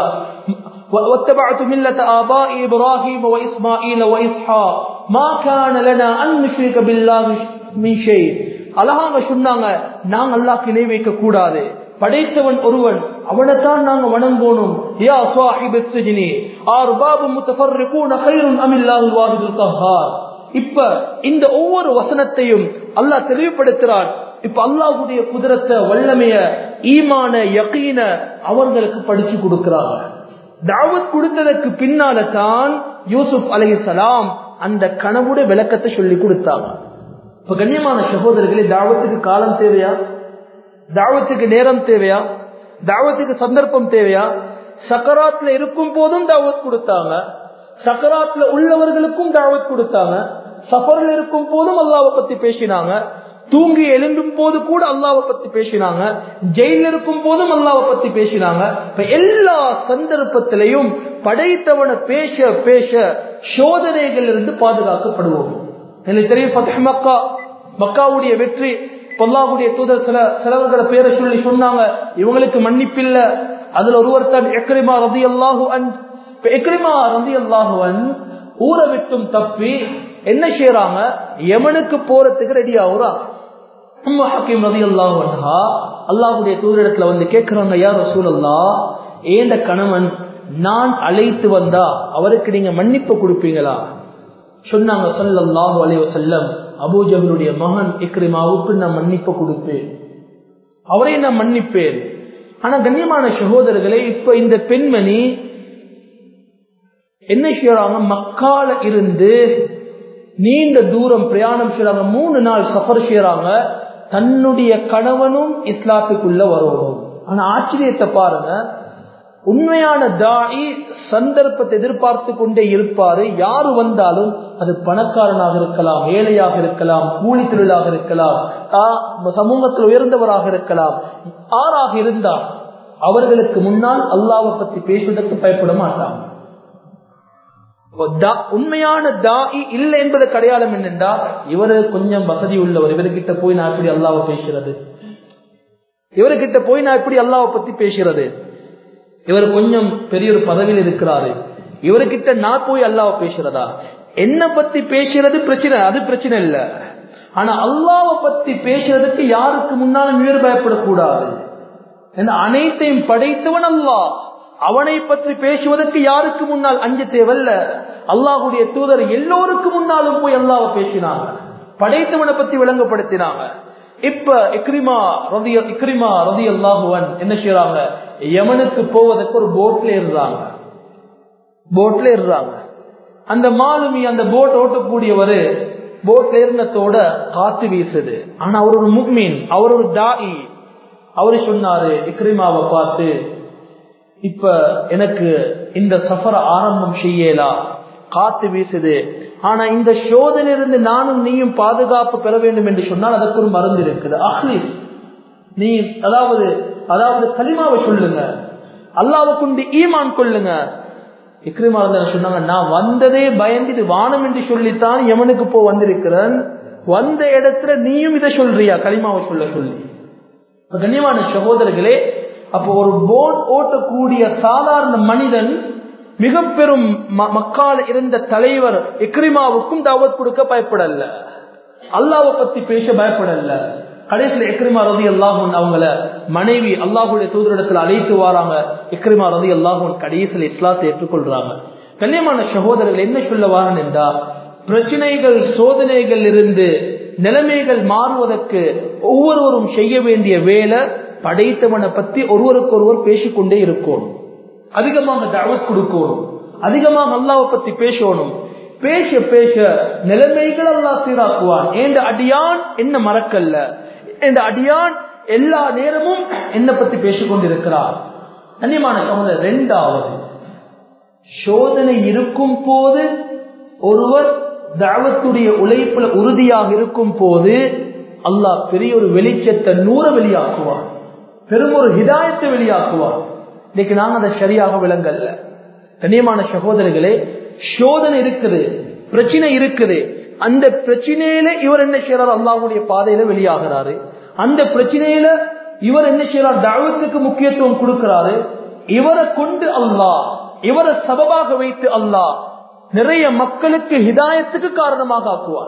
واتبعت ملة آباء إبراهيم وإسماعيل وإسحاق ما كان لنا أن نشرك بالله من شيء அழகாக சொன்னாங்க நாங்க அல்லாஹ் இணை வைக்க கூடாது படைத்தவன் ஒருவன் அவனைத்தான் நாங்க வணங்கணும் யா சாஹிப் السجن ارباب متفرقون خير ام الله الواحد القهار இப்ப இந்த ஒவ்வொரு வசனத்தையும் அல்லாஹ் தெளிவுபடுத்துறான் இப்ப அல்லாஹுடைய குதிரத்தை வல்லமைய ஈமான யக்கீன அவர்களுக்கு படிச்சு கொடுக்கிறாங்க தாவத் கொடுத்ததற்கு பின்னால தான் யூசுப் அலைஹிஸ்ஸலாம் அந்த கனவுடைய விளக்கத்தை சொல்லி கொடுத்தாங்க இப்ப கண்ணியமான சகோதரர்களே தாவத்துக்கு காலம் தேவையா தாவத்துக்கு நேரம் தேவையா தாவத்துக்கு சந்தர்ப்பம் தேவையா சக்கராத்துல இருக்கும் போதும் தாவத் கொடுத்தாங்க சக்கராத்துல உள்ளவர்களுக்கும் தாவத் கொடுத்தாங்க சஃபர்ல இருக்கும் போதும் அல்லாவை பத்தி பேசினாங்க தூங்கி எழும்பும் போது கூட அல்லாவை பத்தி பேசினாங்க ஜெயில இருக்கும் போதும் அல்லாவை பத்தி பேசினாங்க இப்ப எல்லா சந்தர்ப்பத்திலையும் படைத்தவனை பேச பேச சோதனைகள் இருந்து பாதுகாக்கப்படுவோம் எனக்கு தெரியும் பத்தக மக்கா மக்காவுடைய வெற்றி பொல்லாவுடைய தூதர் சில சிலவர்களை பேரை சொல்லி சொன்னாங்க இவங்களுக்கு மன்னிப்பில்ல அதுல ஒருவர் தான் எக்ரிமா ரதி அல்லாஹு அன் எக்ரிமா ரதி அல்லாஹுவன் ஊரை விட்டும் தப்பி என்ன செய்யறாங்க யமனுக்கு போறதுக்கு ரெடி ஆகுறாங்க ஹக்கீம் ரதி அல்லாஹா அல்லாஹுடைய தூதரிடத்துல வந்து கேட்கிறாங்க யார் ரசூல் அல்லா ஏண்ட கணவன் நான் அழைத்து வந்தா அவருக்கு நீங்க மன்னிப்பு கொடுப்பீங்களா சொன்னாங்க சல்லாஹு அலைவ செல்லம் அபூஜகளுடைய மகன் இக்ரிமாவுக்கு நான் மன்னிப்பு கொடுப்பேன் அவரை நான் மன்னிப்பேன் ஆனா கண்ணியமான சகோதரர்களே இப்ப இந்த பெண்மணி என்ன செய்யறாங்க மக்கால இருந்து நீண்ட தூரம் பிரயாணம் செய்யறாங்க மூணு நாள் சஃபர் செய்யறாங்க தன்னுடைய கணவனும் இஸ்லாத்துக்குள்ள வரணும் ஆனா ஆச்சரியத்தை பாருங்க உண்மையான தாயி சந்தர்ப்பத்தை எதிர்பார்த்து கொண்டே இருப்பாரு யாரு வந்தாலும் அது பணக்காரனாக இருக்கலாம் ஏழையாக இருக்கலாம் கூலி தொழிலாக இருக்கலாம் சமூகத்தில் உயர்ந்தவராக இருக்கலாம் ஆறாக இருந்தால் அவர்களுக்கு முன்னால் அல்லாவை பத்தி பேசுவதற்கு பயப்பட மாட்டாங்க உண்மையான தாயி இல்லை என்பது அடையாளம் என்னென்றா இவரு கொஞ்சம் வசதி உள்ளவர் இவர்கிட்ட போய் நான் எப்படி அல்லாவை பேசுறது இவர்கிட்ட போய் நான் எப்படி அல்லாவை பத்தி பேசுறது இவர் கொஞ்சம் பெரிய ஒரு பதவியில் இருக்கிறாரு இவர்கிட்ட நான் போய் அல்லாவ பேசுறதா என்ன பத்தி பேசுறது பிரச்சனை அது பிரச்சனை இல்ல ஆனா அல்லாவ பத்தி பேசுறதுக்கு யாருக்கு முன்னாலும் உயிர் பயப்படக்கூடாது அனைத்தையும் படைத்தவன் அல்லா அவனை பற்றி பேசுவதற்கு யாருக்கு முன்னால் அஞ்ச தேவல்ல அல்லாஹுடைய தூதர் எல்லோருக்கும் முன்னாலும் போய் அல்லாவ பேசினாங்க படைத்தவனை பத்தி விளங்கப்படுத்தினாங்க இப்ப இக்ரிமா ரதி இக்ரிமா ரதி அல்லாஹுவன் என்ன செய்யறாங்க யமனுக்கு போவதற்கு ஒரு போட்ல இருந்தாங்க போட்ல இருந்தாங்க அந்த மாலுமி அந்த போட் ஓட்டக்கூடியவர் போட்ல இருந்ததோட காத்து வீசுது ஆனா அவர் ஒரு முக்மீன் அவர் ஒரு தாயி அவரு சொன்னாரு இக்ரிமாவை பார்த்து இப்ப எனக்கு இந்த சஃபரை ஆரம்பம் செய்யலா காத்து வீசுது ஆனா இந்த சோதனையிலிருந்து நானும் நீயும் பாதுகாப்பு பெற வேண்டும் என்று சொன்னால் அதற்கு ஒரு மருந்து இருக்குது அஹ்லிஸ் நீ அதாவது அதாவது கலிமாவை சொல்லுங்க அல்லாவை கொண்டு ஈமான் கொள்ளுங்க இக்ரிமா சொன்னாங்க நான் வந்ததே பயந்து இது வானம் என்று சொல்லித்தான் எவனுக்கு போ வந்திருக்கிறேன் வந்த இடத்துல நீயும் இதை சொல்றியா களிமாவை சொல்ல சொல்லி கண்ணியமான சகோதரர்களே அப்போ ஒரு போட் ஓட்டக்கூடிய சாதாரண மனிதன் மிக பெரும் மக்கால இருந்த தலைவர் இக்ரிமாவுக்கும் தாவத் கொடுக்க பயப்படல அல்லாவை பத்தி பேச பயப்படல கடைசியில் இக்ரிமா ரதி அல்லாஹூன் அவங்கள மனைவி அல்லாஹுடைய தூதரிடத்தில் அழைத்து வராங்க இக்ரிமா ரதி அல்லாஹூன் கடைசியில் இஸ்லாத்தை ஏற்றுக்கொள்றாங்க கண்ணியமான சகோதரர்கள் என்ன சொல்ல வாரன் என்றா பிரச்சனைகள் சோதனைகள் இருந்து நிலைமைகள் மாறுவதற்கு ஒவ்வொருவரும் செய்ய வேண்டிய வேலை படைத்தவனை பத்தி ஒருவருக்கொருவர் பேசிக்கொண்டே இருக்கணும் அதிகமாக தவத் கொடுக்கணும் அதிகமாக அல்லாவை பத்தி பேசணும் பேச பேச நிலைமைகள் அல்லா சீராக்குவான் என்ற அடியான் என்ன மறக்கல்ல என்ற அடியான் எல்லா நேரமும் என்ன பத்தி பேசிக்கொண்டிருக்கிறார் கண்ணியமான சகோதரர் ரெண்டாவது சோதனை இருக்கும் போது ஒருவர் தாவத்துடைய உழைப்புல உறுதியாக இருக்கும் போது அல்லாஹ் பெரிய ஒரு வெளிச்சத்தை நூற வெளியாக்குவான் பெரும் ஒரு ஹிதாயத்தை வெளியாக்குவான் இன்னைக்கு நாங்க அதை சரியாக விளங்கல்ல கண்ணியமான சகோதரர்களே சோதனை இருக்குது பிரச்சனை இருக்குது அந்த பிரச்சனையில இவர் என்ன செய்யறாரு அல்லாஹுடைய பாதையில வெளியாகிறாரு அந்த பிரச்சனையில இவர் என்ன செய்யறார் தாவத்துக்கு முக்கியத்துவம் கொடுக்கிறாரு இவரை கொண்டு அல்லாஹ் இவரை சபபாக வைத்து அல்லாஹ் நிறைய மக்களுக்கு ஹிதாயத்துக்கு காரணமாக ஆக்குவார்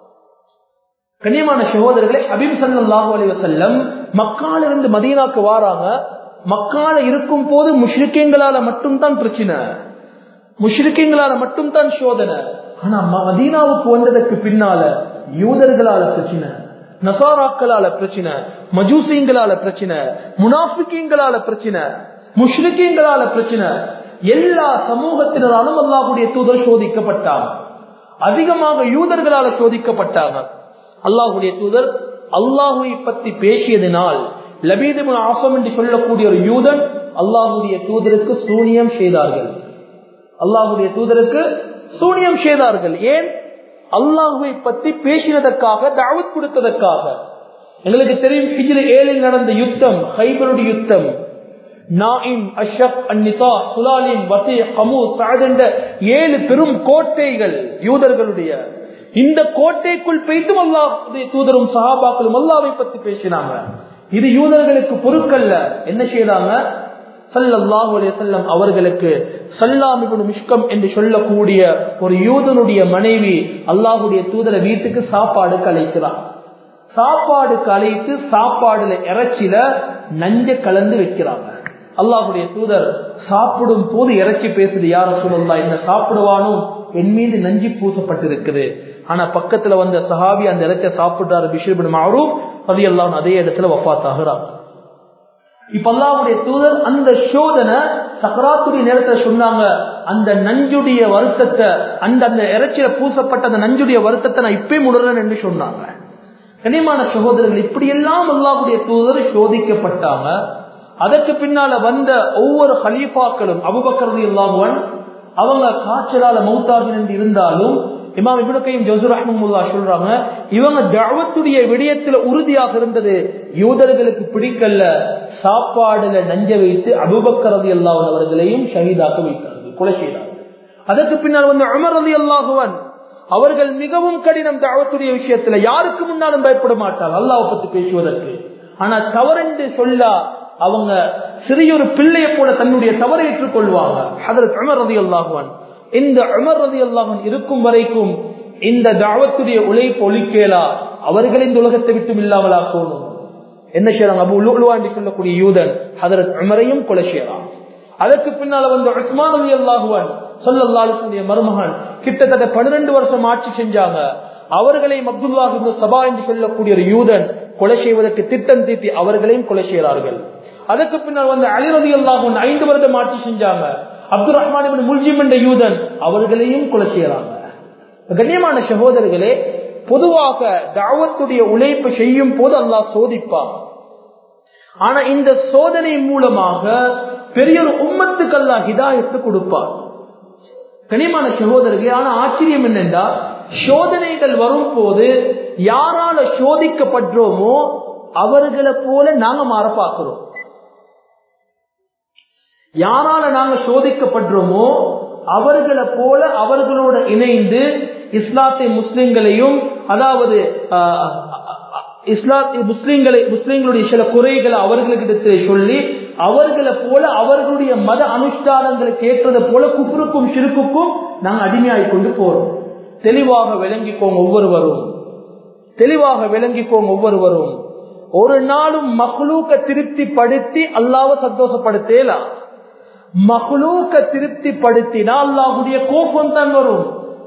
கண்ணியமான சகோதரர்களே அபிம் சல்லாஹூ அலி வசல்லம் மக்கால இருந்து மதீனாக்கு வாராங்க மக்கால இருக்கும் போது முஷ்ரிக்கங்களால மட்டும்தான் பிரச்சனை முஷ்ரிக்கங்களால மட்டும்தான் சோதனை ஆனா மதீனாவுக்கு வந்ததற்கு பின்னால யூதர்களால பிரச்சனை நசாராக்களால பிரச்சனை மஜூசிங்களால பிரச்சனை முனாஃபிக்கங்களால பிரச்சனை முஷ்ரிக்கங்களால பிரச்சனை எல்லா சமூகத்தினராலும் அல்லாஹுடைய தூதர் சோதிக்கப்பட்டாங்க அதிகமாக யூதர்களால சோதிக்கப்பட்டாங்க அல்லாஹுடைய தூதர் அல்லாஹுவை பத்தி பேசியதினால் லபீது ஆசம் என்று சொல்லக்கூடிய ஒரு யூதன் அல்லாஹுடைய தூதருக்கு சூனியம் செய்தார்கள் அல்லாஹுடைய தூதருக்கு சூனியம் செய்தார்கள் ஏன் அல்லாஹுவை பத்தி பேசினதற்காக தாவத் கொடுத்ததற்காக எங்களுக்கு தெரியும் ஹிஜ்ரி ஏழில் நடந்த யுத்தம் ஹைபருடைய யுத்தம் நாயிம் அஷப் அன்னிதா சுலாலிம் வசி ஹமு சாதென்ற ஏழு பெரும் கோட்டைகள் யூதர்களுடைய இந்த கோட்டைக்குள் பெய்தும் அல்லாஹுடைய தூதரும் சஹாபாக்களும் அல்லாவை பத்தி பேசினாங்க இது யூதர்களுக்கு பொருட்கள்ல என்ன செய்யறாங்க சல்லல்லாஹு செல்லம் அவர்களுக்கு சல்லாமிபுன் மிஷ்கம் என்று சொல்லக்கூடிய ஒரு யூதனுடைய மனைவி அல்லாஹுடைய தூதரை வீட்டுக்கு சாப்பாடு கலைக்கிறார் சாப்பாடு கலைத்து சாப்பாடுல இறைச்சில நஞ்ச கலந்து வைக்கிறாங்க அல்லாஹுடைய தூதர் சாப்பிடும் போது இறைச்சி பேசுது யார சொல்லலாம் என்ன சாப்பிடுவானோ என் மீது நஞ்சி பூசப்பட்டிருக்குது ஆனா பக்கத்துல வந்த சஹாபி அந்த இறைச்ச சாப்பிடுறாரு பிஷிபின் மாறும் அது எல்லாம் அதே இடத்துல வஃத் ஆகிறார் இப்ப அல்லாவுடைய தூதர் அந்த சோதனை சக்கராத்துடைய நேரத்துல சொன்னாங்க அந்த நஞ்சுடைய வருத்தத்தை அந்த அந்த இறைச்சியில பூசப்பட்ட அந்த நஞ்சுடைய வருத்தத்தை நான் இப்பயும் உணர்றேன் என்று சொன்னாங்க கனிமான சகோதரர்கள் இப்படியெல்லாம் அல்லாவுடைய தூதர் சோதிக்கப்பட்டாங்க அதற்கு பின்னால வந்த ஒவ்வொரு ஹலீஃபாக்களும் அபுபக்கரது இல்லாமவன் அவங்க காய்ச்சலால மௌத்தாகி என்று இருந்தாலும் இமாம் இபுனக்கையும் ஜசூர் அஹமுல்லா சொல்றாங்க இவங்க தவத்துடைய விடயத்துல உறுதியாக இருந்தது யூதர்களுக்கு பிடிக்கல சாப்பாடுல நஞ்ச வைத்து அபுபக்கரது அல்லாஹ் அவர்களையும் ஷஹீதாக்க வைத்தார்கள் கொலை செய்தார்கள் அதற்கு பின்னால் வந்து அமர் அலி அல்லாஹுவன் அவர்கள் மிகவும் கடினம் தாவத்துடைய விஷயத்துல யாருக்கு முன்னாலும் பயப்பட மாட்டார் அல்லாவை பத்தி பேசுவதற்கு ஆனா தவறென்று சொல்லா அவங்க சிறியொரு பிள்ளையை போல தன்னுடைய தவறை ஏற்றுக்கொள்வாங்க அதற்கு அமர் ரதி அல்லாஹுவன் இந்த அமர் ரதி அல்லாஹன் இருக்கும் வரைக்கும் இந்த தாவத்துடைய உழைப்பு ஒழிக்கலா அவர்கள் இந்த உலகத்தை விட்டும் இல்லாமலாக்கணும் என்ன செய்யறாங்க அபு உலுவா என்று சொல்லக்கூடிய யூதன் ஹதரத் அமரையும் கொலை செய்யலாம் அதற்கு பின்னால வந்து உஸ்மான் அலி அல்லாஹுவன் சொல்லல்லாலுடைய மருமகன் கிட்டத்தட்ட பன்னிரண்டு வருஷம் ஆட்சி செஞ்சாங்க அவர்களையும் அப்துல்லாஹு சபா என்று சொல்லக்கூடிய ஒரு யூதன் கொலை செய்வதற்கு திட்டம் தீட்டி அவர்களையும் கொலை செய்கிறார்கள் அதற்கு பின்னால் வந்து அலிரதி அல்லாஹுன் ஐந்து வருடம் ஆட்சி செஞ்சாங்க அப்துல் ரஹ்மான் முல்ஜிம் என்ற யூதன் அவர்களையும் கொலை செய்யறாங்க கண்ணியமான சகோதரர்களே பொதுவாக தாவத்துடைய உழைப்பு செய்யும் போது அல்லாஹ் சோதிப்பான் ஆனா இந்த சோதனை மூலமாக பெரிய ஒரு உம்மத்துக்கு அல்லாஹ் ஹிதாயத்து கொடுப்பார் கனிமான சகோதரர்களே ஆனா ஆச்சரியம் என்னென்றா சோதனைகள் வரும் போது யாரால சோதிக்கப்படுறோமோ அவர்களை போல நாங்க மாற பார்க்கிறோம் யாரால நாங்க சோதிக்கப்படுறோமோ அவர்களை போல அவர்களோட இணைந்து இஸ்லாத்தை முஸ்லிம்களையும் அதாவது இஸ்லாத்தை முஸ்லிம்களை முஸ்லிம்களுடைய சில குறைகளை அவர்களுக்கு சொல்லி அவர்களை போல அவர்களுடைய மத அனுஷ்டானங்களுக்கு ஏற்றதை போல குஃபருக்கும் சிறுக்குக்கும் நாங்கள் அடிமையாகி கொண்டு போறோம் தெளிவாக விளங்கிக்கோங்க ஒவ்வொருவரும் தெளிவாக விளங்கிக்கோங்க ஒவ்வொருவரும் ஒரு நாளும் மக்ளூக்க திருப்தி படுத்தி அல்லாவ சந்தோஷப்படுத்தலாம் மகளூக்க திருப்திப்படுத்தினா அல்லாஹுடைய கோபம் தான் வரும்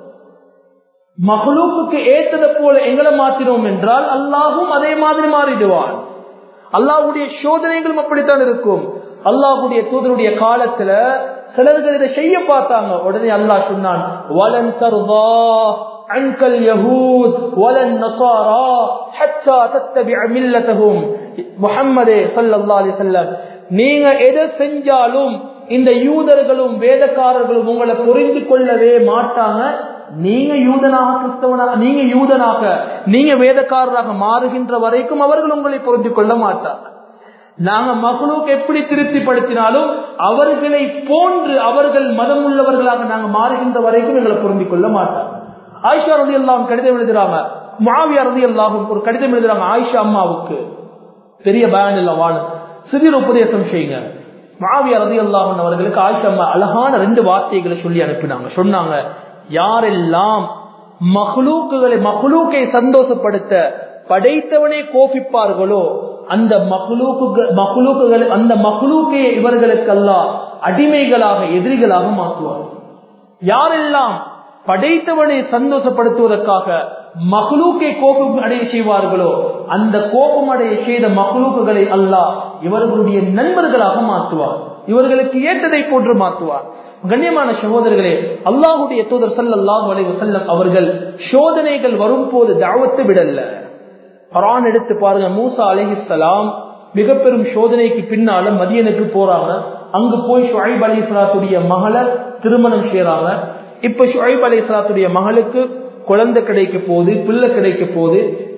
மகளூக்கு ஏத்ததை போல எங்களை மாத்தினோம் என்றால் அல்லாஹும் அதே மாதிரி மாறிடுவான் அல்லாஹுடைய சோதனைகளும் அப்படித்தான் இருக்கும் அல்லாஹுடைய தூதருடைய காலத்துல சிலர்கள் இதை செய்ய பார்த்தாங்க உடனே அல்லாஹ் சொன்னான் வலன் தருவா அன்கல் யஹூத் வலன் நசாரா ஹத்தா தத்தபிஅ மில்லதஹும் முஹம்மதே ஸல்லல்லாஹு அலைஹி வஸல்லம் நீங்க எதை செஞ்சாலும் இந்த யூதர்களும் வேதக்காரர்களும் உங்களை புரிந்து கொள்ளவே மாட்டாங்க நீங்க யூதனாக கிறிஸ்தவனாக நீங்க யூதனாக நீங்க வேதக்காரராக மாறுகின்ற வரைக்கும் அவர்கள் உங்களை புரிந்து கொள்ள மாட்டாங்க நாங்க மகளுக்கு எப்படி திருப்திப்படுத்தினாலும் அவர்களை போன்று அவர்கள் மதம் உள்ளவர்களாக நாங்க மாறுகின்ற வரைக்கும் எங்களை புரிந்து கொள்ள மாட்டாங்க ஆயிஷா ரதி எல்லாம் கடிதம் எழுதுறாங்க மாவியா ரதி எல்லாரும் ஒரு கடிதம் எழுதுறாங்க ஆயிஷா அம்மாவுக்கு பெரிய பயன் இல்ல வாழ சிறிய உபதேசம் செய்யுங்க மாவியா ரதி அல்லாஹன் அவர்களுக்கு ஆயிஷா அம்மா அழகான ரெண்டு வார்த்தைகளை சொல்லி அனுப்பினாங்க சொன்னாங்க யாரெல்லாம் மகளூக்குகளை மகளூக்கை சந்தோஷப்படுத்த படைத்தவனே கோபிப்பார்களோ அந்த மகளூக்கு மகளூக்குகள் அந்த மகளூக்கை இவர்களுக்கெல்லாம் அடிமைகளாக எதிரிகளாக மாற்றுவார் யாரெல்லாம் படைத்தவனை சந்தோஷப்படுத்துவதற்காக மகளூக்கை கோபம் அடைய செய்வார்களோ அந்த கோபம் அடைய செய்த மகளூக்குகளை அல்லாஹ் இவர்களுடைய நண்பர்களாக மாற்றுவார் இவர்களுக்கு ஏற்றதை போன்று மாற்றுவார் கண்ணியமான சகோதரர்களே அல்லாஹுடைய தூதர் சல்லாஹ் வலைவு செல்லம் அவர்கள் சோதனைகள் வரும் போது தாவத்தை விடல பரான் எடுத்து பாருங்க மூசா அலிஹிஸ்லாம் மிக பெரும் சோதனைக்கு பின்னால மதியனுக்கு போறாங்க அங்கு போய் ஷுஐப் அலி சலாத்துடைய மகளை திருமணம் செய்யறாங்க இப்ப ஷுஐப் அலி சலாத்துடைய மகளுக்கு குழந்தை கிடைக்க போது பிள்ளை கிடைக்க போது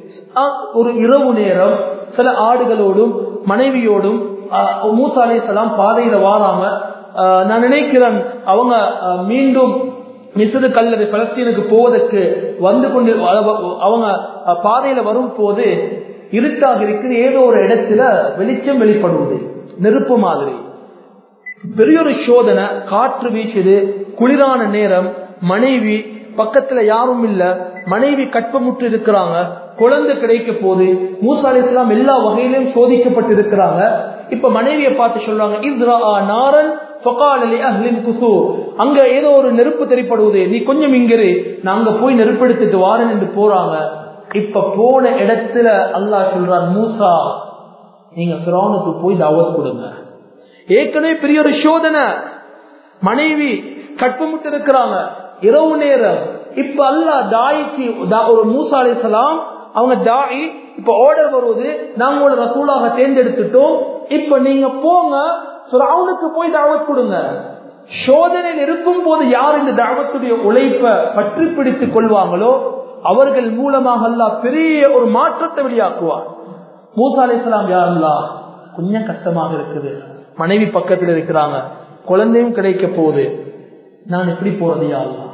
ஒரு இரவு நேரம் சில ஆடுகளோடும் மனைவியோடும் மூசா அலி சலாம் பாதையில வாராம நான் நினைக்கிறேன் அவங்க மீண்டும் மிசது கல்லது பலஸ்தீனுக்கு போவதற்கு வந்து கொண்டு அவங்க பாதையில வரும் போது இருட்டாக இருக்குது ஏதோ ஒரு இடத்துல வெளிச்சம் வெளிப்படுவது நெருப்பு மாதிரி பெரிய ஒரு சோதனை காற்று வீசுது குளிரான நேரம் மனைவி பக்கத்துல யாரும் இல்ல மனைவி கற்பமுற்று இருக்கிறாங்க குழந்தை கிடைக்க போது மூசா அலி இஸ்லாம் எல்லா வகையிலும் சோதிக்கப்பட்டு இருக்கிறாங்க இப்ப மனைவியை பார்த்து சொல்றாங்க இஸ்ரா நாரன் அங்க ஏதோ ஒரு நெருப்பு தெரிப்படுவது நீ கொஞ்சம் இங்கிரு நாங்க போய் நெருப்பெடுத்துட்டு வாரன் என்று போறாங்க இப்ப போன இடத்துல அல்லாஹ் சொல்றான் மூசா நீங்க பிரானுக்கு போய் தாவத் கொடுங்க ஏற்கனவே பெரிய ஒரு சோதனை மனைவி கற்பமுட்டு இருக்கிறாங்க இரவு நேரம் இப்ப அல்லா தாய்க்கு ஒரு மூசா அலிசலாம் அவங்க தாய் இப்ப ஆர்டர் வருவது நாங்க ஒரு ரசூலாக தேர்ந்தெடுத்துட்டோம் இப்ப நீங்க போங்க அவனுக்கு போய் தாவத் கொடுங்க சோதனையில் இருக்கும் போது யார் இந்த தாவத்துடைய உழைப்ப பற்றி பிடித்துக் கொள்வாங்களோ அவர்கள் மூலமாக அல்லா பெரிய ஒரு மாற்றத்தை வெளியாக்குவார் மூசா அலிஸ்லாம் யாருல்லா கொஞ்சம் கஷ்டமாக இருக்குது மனைவி பக்கத்தில் இருக்கிறாங்க குழந்தையும் கிடைக்க போகுது நான் எப்படி போறது யாருலா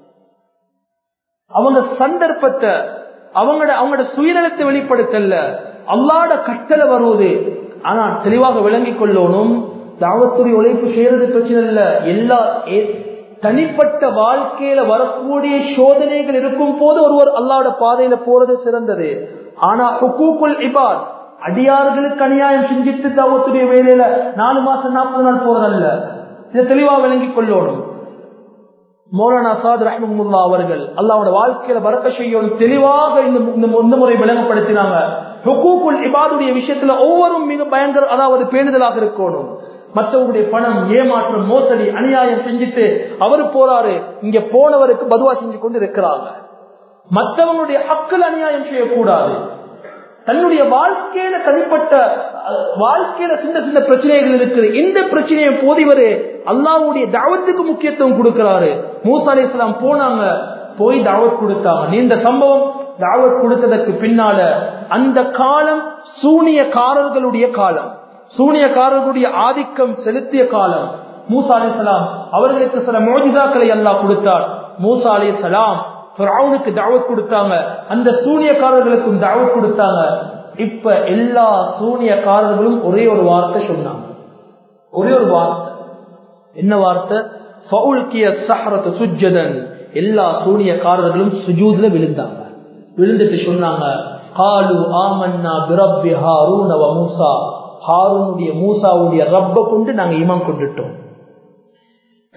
அவங்க சந்தர்ப்பத்தை அவங்களோட அவங்களோட சுயநலத்தை வெளிப்படுத்தல அல்லாட கட்டளை வருவது ஆனா தெளிவாக விளங்கிக் கொள்ளணும் தாவத்துடைய உழைப்பு செய்யறது பிரச்சனை இல்ல எல்லா தனிப்பட்ட வாழ்க்கையில வரக்கூடிய சோதனைகள் இருக்கும் போது ஒருவர் அல்லாட பாதையில போறது சிறந்தது ஆனா ஹுக்கூக்குல் இபாத் அடியார்களுக்கு அநியாயம் செஞ்சுட்டு தாவத்துடைய வேலையில நாலு மாசம் நாற்பது நாள் போறதல்ல இதை தெளிவா விளங்கிக் கொள்ளணும் மௌலானா சாத் ரஹமுல்லா அவர்கள் அல்லாவோட வாழ்க்கையில வரக்க செய்யணும் தெளிவாக இந்த முறை விளங்கப்படுத்தினாங்க ஹுக்கூக்குல் இபாதுடைய விஷயத்துல ஒவ்வொரு மிக பயங்கர அதாவது பேணுதலாக இருக்கணும் மற்றவங்களுடைய பணம் ஏமாற்றம் மோசடி அநியாயம் செஞ்சுட்டு அவரு போறாரு இங்க போனவருக்கு பதுவா செஞ்சு கொண்டு இருக்கிறாங்க மற்றவங்களுடைய ஹக்கில் அநியாயம் செய்யக்கூடாது தன்னுடைய வாழ்க்கையில தனிப்பட்ட வாழ்க்கையில சின்ன சின்ன பிரச்சனைகள் இருக்குது இந்த பிரச்சனையை போதிவரு அல்லாவுடைய தாவத்துக்கு முக்கியத்துவம் கொடுக்கிறாரு மூசா அலி இஸ்லாம் போனாங்க போய் தாவத் கொடுத்தாங்க நீண்ட சம்பவம் தாவத் கொடுத்ததற்கு பின்னால அந்த காலம் சூனியக்காரர்களுடைய காலம் சூனியக்காரர்களுடைய ஆதிக்கம் செலுத்திய காலம் மூசா அலி சலாம் அவர்களுக்கு சில மோஜிதாக்களை எல்லாம் கொடுத்தார் மூசா அலி சலாம் ஃபிரௌனுக்கு தாவத் கொடுத்தாங்க அந்த சூனியக்காரர்களுக்கும் தாவத் கொடுத்தாங்க இப்ப எல்லா சூனியக்காரர்களும் ஒரே ஒரு வார்த்தை சொன்னாங்க ஒரே ஒரு வார்த்தை என்ன வார்த்தை ஃபவுல்கிய சஹரத்து சுஜ்ஜதன் எல்லா சூனியக்காரர்களும் சுஜூத்ல விழுந்தாங்க விழுந்துட்டு சொன்னாங்க காலு ஆமன்னா பிரப்பி ஹாரூன் அவ மூசா ஹாரூனுடைய மூசாவுடைய ரப்ப கொண்டு நாங்க ஈமான் கொண்டுட்டோம்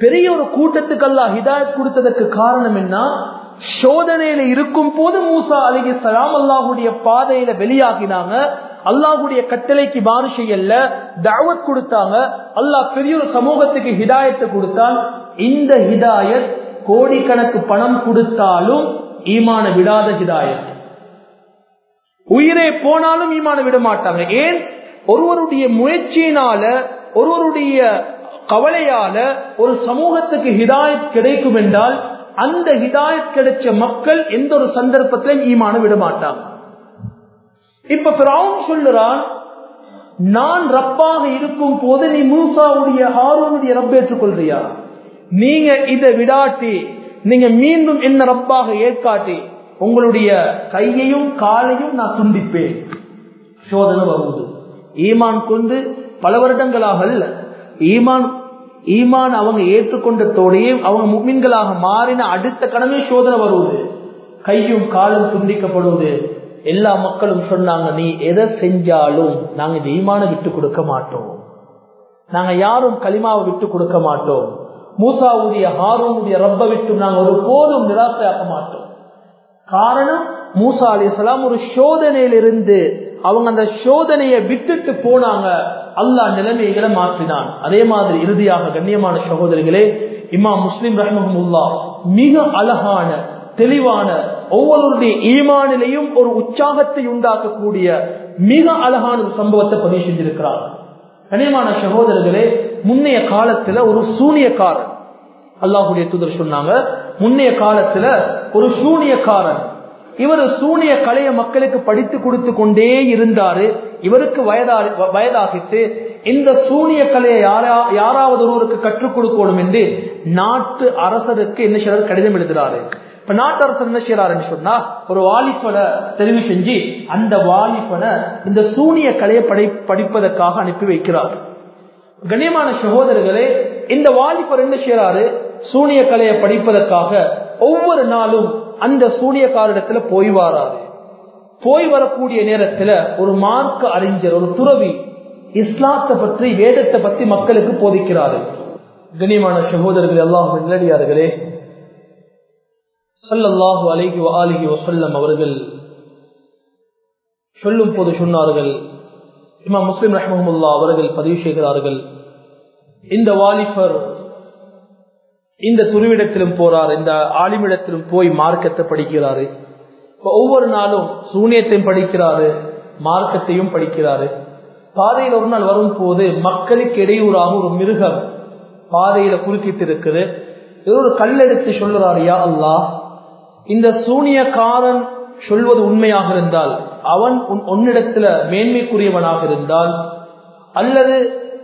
பெரிய ஒரு கூட்டத்துக்கு அல்லா ஹிதாயத் கொடுத்ததற்கு காரணம் என்ன சோதனையில இருக்கும் போது மூசா அலிகி சலாம் அல்லாஹுடைய பாதையில வெளியாகினாங்க அல்லாஹுடைய கட்டளைக்கு மாறு செய்யல தாவத் கொடுத்தாங்க அல்லாஹ் பெரிய ஒரு சமூகத்துக்கு ஹிதாயத்தை கொடுத்தான் இந்த ஹிதாயத் கோடிக்கணக்கு பணம் கொடுத்தாலும் ஈமான விடாத ஹிதாயத் உயிரே போனாலும் ஈமான விட மாட்டாங்க ஏன் ஒருவருடைய முயற்சியினால ஒருவருடைய கவலையால ஒரு சமூகத்துக்கு ஹிதாயத் கிடைக்கும் என்றால் அந்த ஹிதாயத் கிடைச்ச மக்கள் எந்த ஒரு சந்தர்ப்பத்திலும் ஈமான விட மாட்டாங்க இப்ப பிராவுன் சொல்லுறான் நான் ரப்பாக இருக்கும் போது நீ மூசாவுடைய ஹாரூனுடைய ரப்ப ஏற்றுக்கொள்றியா நீங்க இதை விடாட்டி நீங்க மீண்டும் என்ன ரப்பாக ஏற்காட்டி உங்களுடைய கையையும் காலையும் நான் துண்டிப்பேன் சோதனை வருவது ஈமான் கொண்டு பல வருடங்களாக அல்ல ஈமான் ஈமான் அவங்க ஏற்றுக்கொண்டதோடையே அவங்க முக்மின்களாக மாறின அடுத்த கடமை சோதனை வருவது கையும் காலும் துண்டிக்கப்படுவது எல்லா மக்களும் சொன்னாங்க நீ எதை செஞ்சாலும் நாங்க இந்த ஈமான விட்டு கொடுக்க மாட்டோம் நாங்க யாரும் களிமாவை விட்டு கொடுக்க மாட்டோம் மூசாவுடைய ஹாரூனுடைய ரப்ப விட்டு நாங்க ஒரு போதும் நிராசையாக்க மாட்டோம் காரணம் மூசா அலி இஸ்லாம் ஒரு சோதனையிலிருந்து அவங்க அந்த சோதனையை விட்டுட்டு போனாங்க அல்லாஹ் நிலைமைகளை மாற்றினான் அதே மாதிரி இறுதியாக கண்ணியமான சகோதரிகளே இம்மா முஸ்லிம் ரஹ்மஹமுல்லா மிக அழகான தெளிவான ஒவ்வொருடைய ஈமானிலையும் ஒரு உற்சாகத்தை உண்டாக்கக்கூடிய மிக அழகான ஒரு சம்பவத்தை பதிவு செஞ்சிருக்கிறார் கனியமான சகோதரர்களே முன்னைய காலத்துல ஒரு சூனியக்காரன் அல்லாஹுடைய தூதர் சொன்னாங்க முன்னைய காலத்துல ஒரு சூனியக்காரன் இவர் சூனிய கலைய மக்களுக்கு படித்து கொடுத்து கொண்டே இருந்தாரு இவருக்கு வயதா வயதாகிட்டு இந்த சூனிய கலையை யாரா யாராவது ஒருவருக்கு கற்றுக் கொடுக்கணும் என்று நாட்டு அரசருக்கு என்ன செய்யறாரு கடிதம் எழுதுறாரு இப்ப நாட்டு அரசர் என்ன செய்யறாருன்னு சொன்னா ஒரு வாலிபனை தெரிவு செஞ்சு அந்த வாலிபனை இந்த சூனிய கலையை படை படிப்பதற்காக அனுப்பி வைக்கிறார் கண்ணியமான சகோதரர்களே இந்த வாலிபர் என்ன செய்யறாரு சூனிய கலையை படிப்பதற்காக ஒவ்வொரு நாளும் அந்த சூனியக்காரிடத்துல போய் வாராரு போய் வரக்கூடிய நேரத்துல ஒரு மார்க்க அறிஞர் ஒரு துறவி இஸ்லாத்தை பற்றி வேதத்தை பற்றி மக்களுக்கு போதிக்கிறாரு கண்ணியமான சகோதரர்கள் எல்லாம் நிலடியார்களே சல்லல்லாஹு அலைஹி ஆலிஹி வசல்லம் அவர்கள் சொல்லும் போது சொன்னார்கள் இமா முஸ்லிம் ரஹமுல்லா அவர்கள் பதிவு செய்கிறார்கள் இந்த வாலிபர் இந்த துருவிடத்திலும் போறார் இந்த ஆலிமிடத்திலும் போய் மார்க்கத்தை படிக்கிறாரு ஒவ்வொரு நாளும் சூனியத்தையும் படிக்கிறாரு மார்க்கத்தையும் படிக்கிறாரு பாதையில் ஒரு நாள் வரும் போது மக்களுக்கு இடையூறாக ஒரு மிருகம் பாதையில குறுக்கிட்டு இருக்குது ஒரு கல்லெடுத்து சொல்லுறாரு யா அல்லா இந்த சூனியக்காரன் சொல்வது உண்மையாக இருந்தால் அவன் உன்னிடத்துல மேன்மைக்குரியவனாக இருந்தால் அல்லது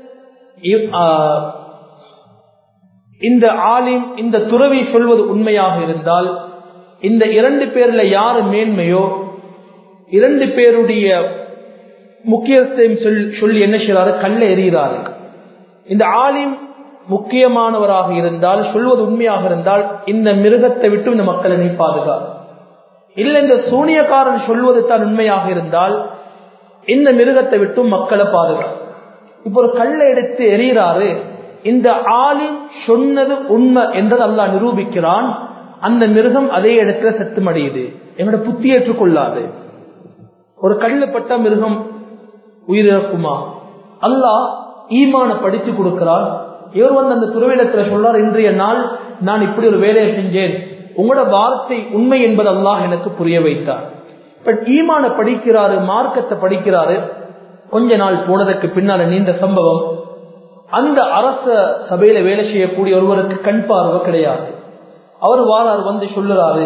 இந்த ஆலிம் இந்த துறவி சொல்வது உண்மையாக இருந்தால் இந்த இரண்டு பேர்ல யாரு மேன்மையோ இரண்டு பேருடைய முக்கியத்தையும் சொல்லி என்ன செய்யறாரு கல்ல எறிகிறாரு இந்த ஆலிம் முக்கியமானவராக இருந்தால் சொல்வது உண்மையாக இருந்தால் இந்த மிருகத்தை விட்டு இந்த மக்களை நீ பாதுகா இல்ல இந்த சூனியக்காரன் சொல்வது தான் உண்மையாக இருந்தால் இந்த மிருகத்தை விட்டும் மக்களை பாதுகா இப்ப ஒரு கல்லை எடுத்து எறிகிறாரு இந்த ஆலிம் சொன்னது உண்மை என்றது அல்லா நிரூபிக்கிறான் அந்த மிருகம் அதே இடத்துல செத்து மடியுது என்னோட புத்தி ஏற்றுக்கொள்ளாது ஒரு கல்லுப்பட்ட மிருகம் உயிரிழக்குமா அல்லாஹ் ஈமான படித்து கொடுக்கிறார் இவர் வந்து அந்த துறவிடத்துல சொல்றார் இன்றைய நாள் நான் இப்படி ஒரு வேலையை செஞ்சேன் உங்களோட வார்த்தை உண்மை என்பது அல்லாஹ் எனக்கு புரிய வைத்தார் பட் ஈமான படிக்கிறாரு மார்க்கத்தை படிக்கிறாரு கொஞ்ச நாள் போனதற்கு பின்னால நீண்ட சம்பவம் அந்த அரச சபையில வேலை செய்யக்கூடிய ஒருவருக்கு கண் பார்வை கிடையாது அவர் வாரார் வந்து சொல்லுறாரு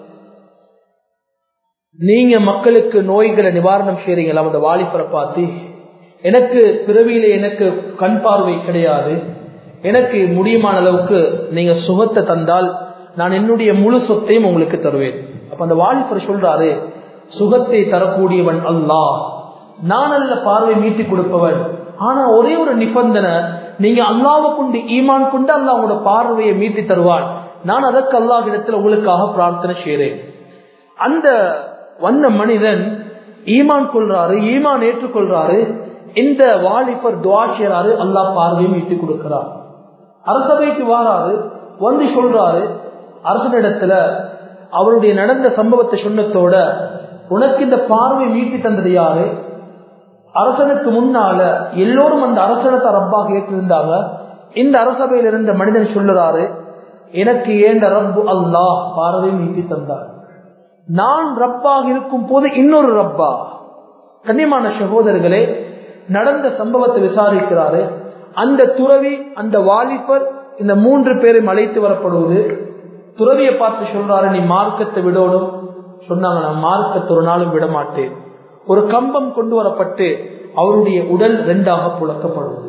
நீங்க மக்களுக்கு நோய்களை நிவாரணம் செய்றீங்களா அந்த வாலிபரை பார்த்து எனக்கு பிறவியில எனக்கு கண் பார்வை கிடையாது எனக்கு முடியுமான அளவுக்கு நீங்க சுகத்தை தந்தால் நான் என்னுடைய முழு சொத்தையும் உங்களுக்கு தருவேன் அப்ப அந்த வாலிபர் சொல்றாரு சுகத்தை தரக்கூடியவன் அல்லாஹ் நான் அல்ல பார்வை மீட்டி கொடுப்பவன் ஆனா ஒரே ஒரு நிபந்தனை நீங்க அல்லாவை கொண்டு ஈமான் கொண்டு அல்லா உங்களோட பார்வையை மீட்டி தருவான் நான் அதற்கு அல்லாஹ் இடத்துல உங்களுக்காக பிரார்த்தனை செய்கிறேன் அந்த வந்த மனிதன் ஈமான் கொள்றாரு ஈமான் ஏற்றுக்கொள்றாரு இந்த வாலிபர் துவா செய்யறாரு அல்லாஹ் பார்வையை மீட்டி கொடுக்கிறார் அரசபைக்கு வாராரு வந்து சொல்றாரு அரசனிடத்துல அவருடைய நடந்த சம்பவத்தை சொன்னத்தோட உனக்கு இந்த பார்வை மீட்டி தந்தது யாரு அரசனுக்கு முன்னால எல்லோரும் அந்த அரசனத்தை ரப்பாக ஏற்றிருந்தாங்க இந்த அரசபையில் இருந்த மனிதன் சொல்லுறாரு எனக்கு ஏண்ட ரப்பு அல்லாஹ் பார்வை மீட்டி தந்தார் நான் ரப்பாக இருக்கும் போது இன்னொரு ரப்பா கண்ணியமான சகோதரர்களே நடந்த சம்பவத்தை விசாரிக்கிறாரு அந்த துறவி அந்த வாலிபர் இந்த மூன்று பேரும் அழைத்து வரப்படுவது துறவியை பார்த்து சொல்றாரு நீ மார்க்கத்தை விடணும் சொன்னாங்க நான் மார்க்கத்தை ஒரு நாளும் விட மாட்டேன் ஒரு கம்பம் கொண்டு வரப்பட்டு அவருடைய உடல் ரெண்டாக புழக்கப்படுவது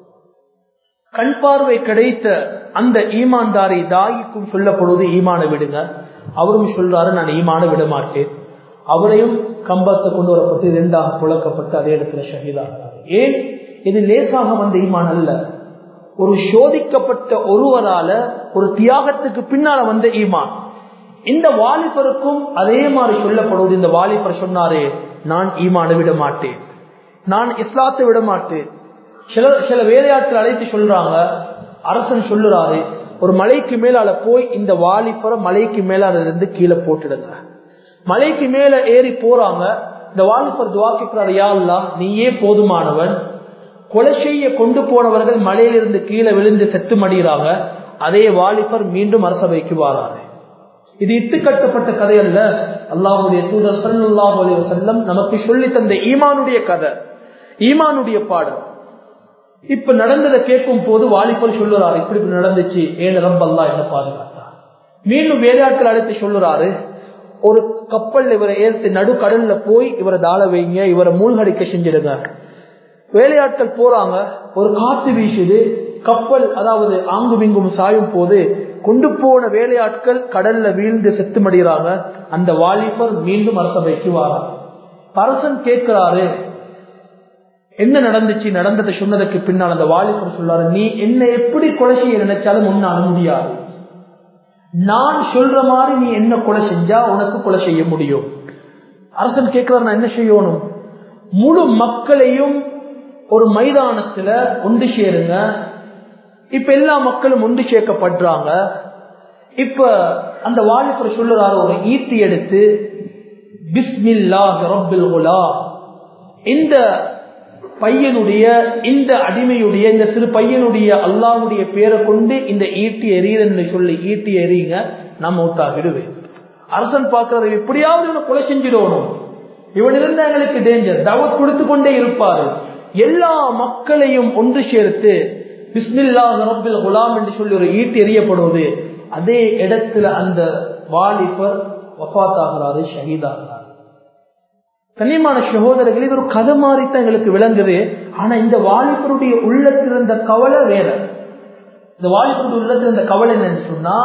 கண் பார்வை கிடைத்த அந்த ஈமான்தாரை தாய்க்கும் சொல்லப்படுவது ஈமான விடுங்க அவரும் சொல்றாரு நான் ஈமான விட மாட்டேன் அவரையும் கம்பத்தை கொண்டு வரப்பட்டு இரண்டாக புழக்கப்பட்டு அதே இடத்துல ஷஹீதாகிறார் ஏன் இது லேசாக வந்த ஈமான் அல்ல ஒரு சோதிக்கப்பட்ட ஒருவரால ஒரு தியாகத்துக்கு பின்னால வந்த ஈமான் இந்த வாலிபருக்கும் அதே மாதிரி சொல்லப்படுவது இந்த வாலிபர் சொன்னாரே நான் ஈமான விட மாட்டேன் நான் இஸ்லாத்தை விட மாட்டேன் சில சில வேலையாட்கள் அழைத்து சொல்றாங்க அரசன் சொல்லுறாரு ஒரு மலைக்கு மேலால போய் இந்த வாலிபரை மலைக்கு மேலால இருந்து கீழே போட்டுடுங்க மலைக்கு மேல ஏறி போறாங்க இந்த வாலிபர் துவா கேட்கிறாரு யா அல்லா நீயே போதுமானவன் கொலை செய்ய கொண்டு போனவர்கள் மலையிலிருந்து கீழே விழுந்து செத்து மடிகிறாங்க அதே வாலிபர் மீண்டும் அரசபைக்கு வாராரு இது இட்டு கட்டப்பட்ட கதை அல்ல அல்லாஹுடைய தூதர் சல்லாஹ் அலி வசல்லம் நமக்கு சொல்லி தந்த ஈமானுடைய கதை ஈமானுடைய பாடம் இப்ப நடந்ததை கேட்கும் போது வாலிபர் சொல்லுறாரு இப்படி இப்படி நடந்துச்சு ஏன் ரப்பல்லா என்ன பாதுகாத்தா மீண்டும் வேலையாட்கள் அழைத்து சொல்லுறாரு ஒரு கப்பல் இவரை ஏற்று நடு கடல்ல போய் இவரை தாழ வைங்க இவரை மூழ்கடிக்க செஞ்சிடுங்க வேலையாட்கள் போறாங்க ஒரு காத்து வீசுது கப்பல் அதாவது ஆங்கும் இங்கும் சாயும் போது கொண்டு போன வேலையாட்கள் கடல்ல வீழ்ந்து செத்து மடிகிறாங்க அந்த வாலிபர் மீண்டும் அரசபைக்கு வாரார் அரசன் கேட்கிறாரு என்ன நடந்துச்சு நடந்ததை சொன்னதுக்கு பின்னால் அந்த வாலிபர் சொல்லாரு நீ என்ன எப்படி கொலை செய்ய நினைச்சாலும் உன்னால முடியாது நான் சொல்ற மாதிரி நீ என்ன கொலை செஞ்சா உனக்கு கொலை செய்ய முடியும் அரசன் கேட்கிறார் நான் என்ன செய்யணும் முழு மக்களையும் ஒரு மைதானத்துல ஒன்று சேருங்க இப்ப எல்லா மக்களும் ஒன்று சேர்க்கப்படுறாங்க இப்ப அந்த வாலிபர் சொல்லுறாரு ஒரு ஈட்டி எடுத்து பிஸ்மில்லா ரப்பில் இந்த பையனுடைய இந்த அடிமையுடைய இந்த சிறு பையனுடைய அல்லாவுடைய பேரை கொண்டு இந்த ஈட்டி எறியன்னு சொல்லி ஈட்டி எறியுங்க நான் மௌத்தாகிடுவேன் அரசன் பார்க்கறது எப்படியாவது இவனை கொலை செஞ்சிடணும் இவன் இருந்தா எங்களுக்கு டேஞ்சர் தவத் கொடுத்து கொண்டே இருப்பாரு எல்லா மக்களையும் ஒன்று சேர்த்து பிஸ்மில்லா ரப்பில் குலாம் என்று சொல்லி ஒரு ஈட்டு எறியப்படுவது அதே இடத்துல அந்த வாலிபர் வஃத் ஆகிறாரு ஷஹீதாகிறார் கண்ணியமான சகோதரர்கள் இது ஒரு கதை மாதிரி தான் எங்களுக்கு விளங்குது ஆனா இந்த வாலிபருடைய உள்ளத்தில் இருந்த கவலை வேற இந்த வாலிபருடைய உள்ளத்தில் இருந்த கவலை என்னன்னு சொன்னா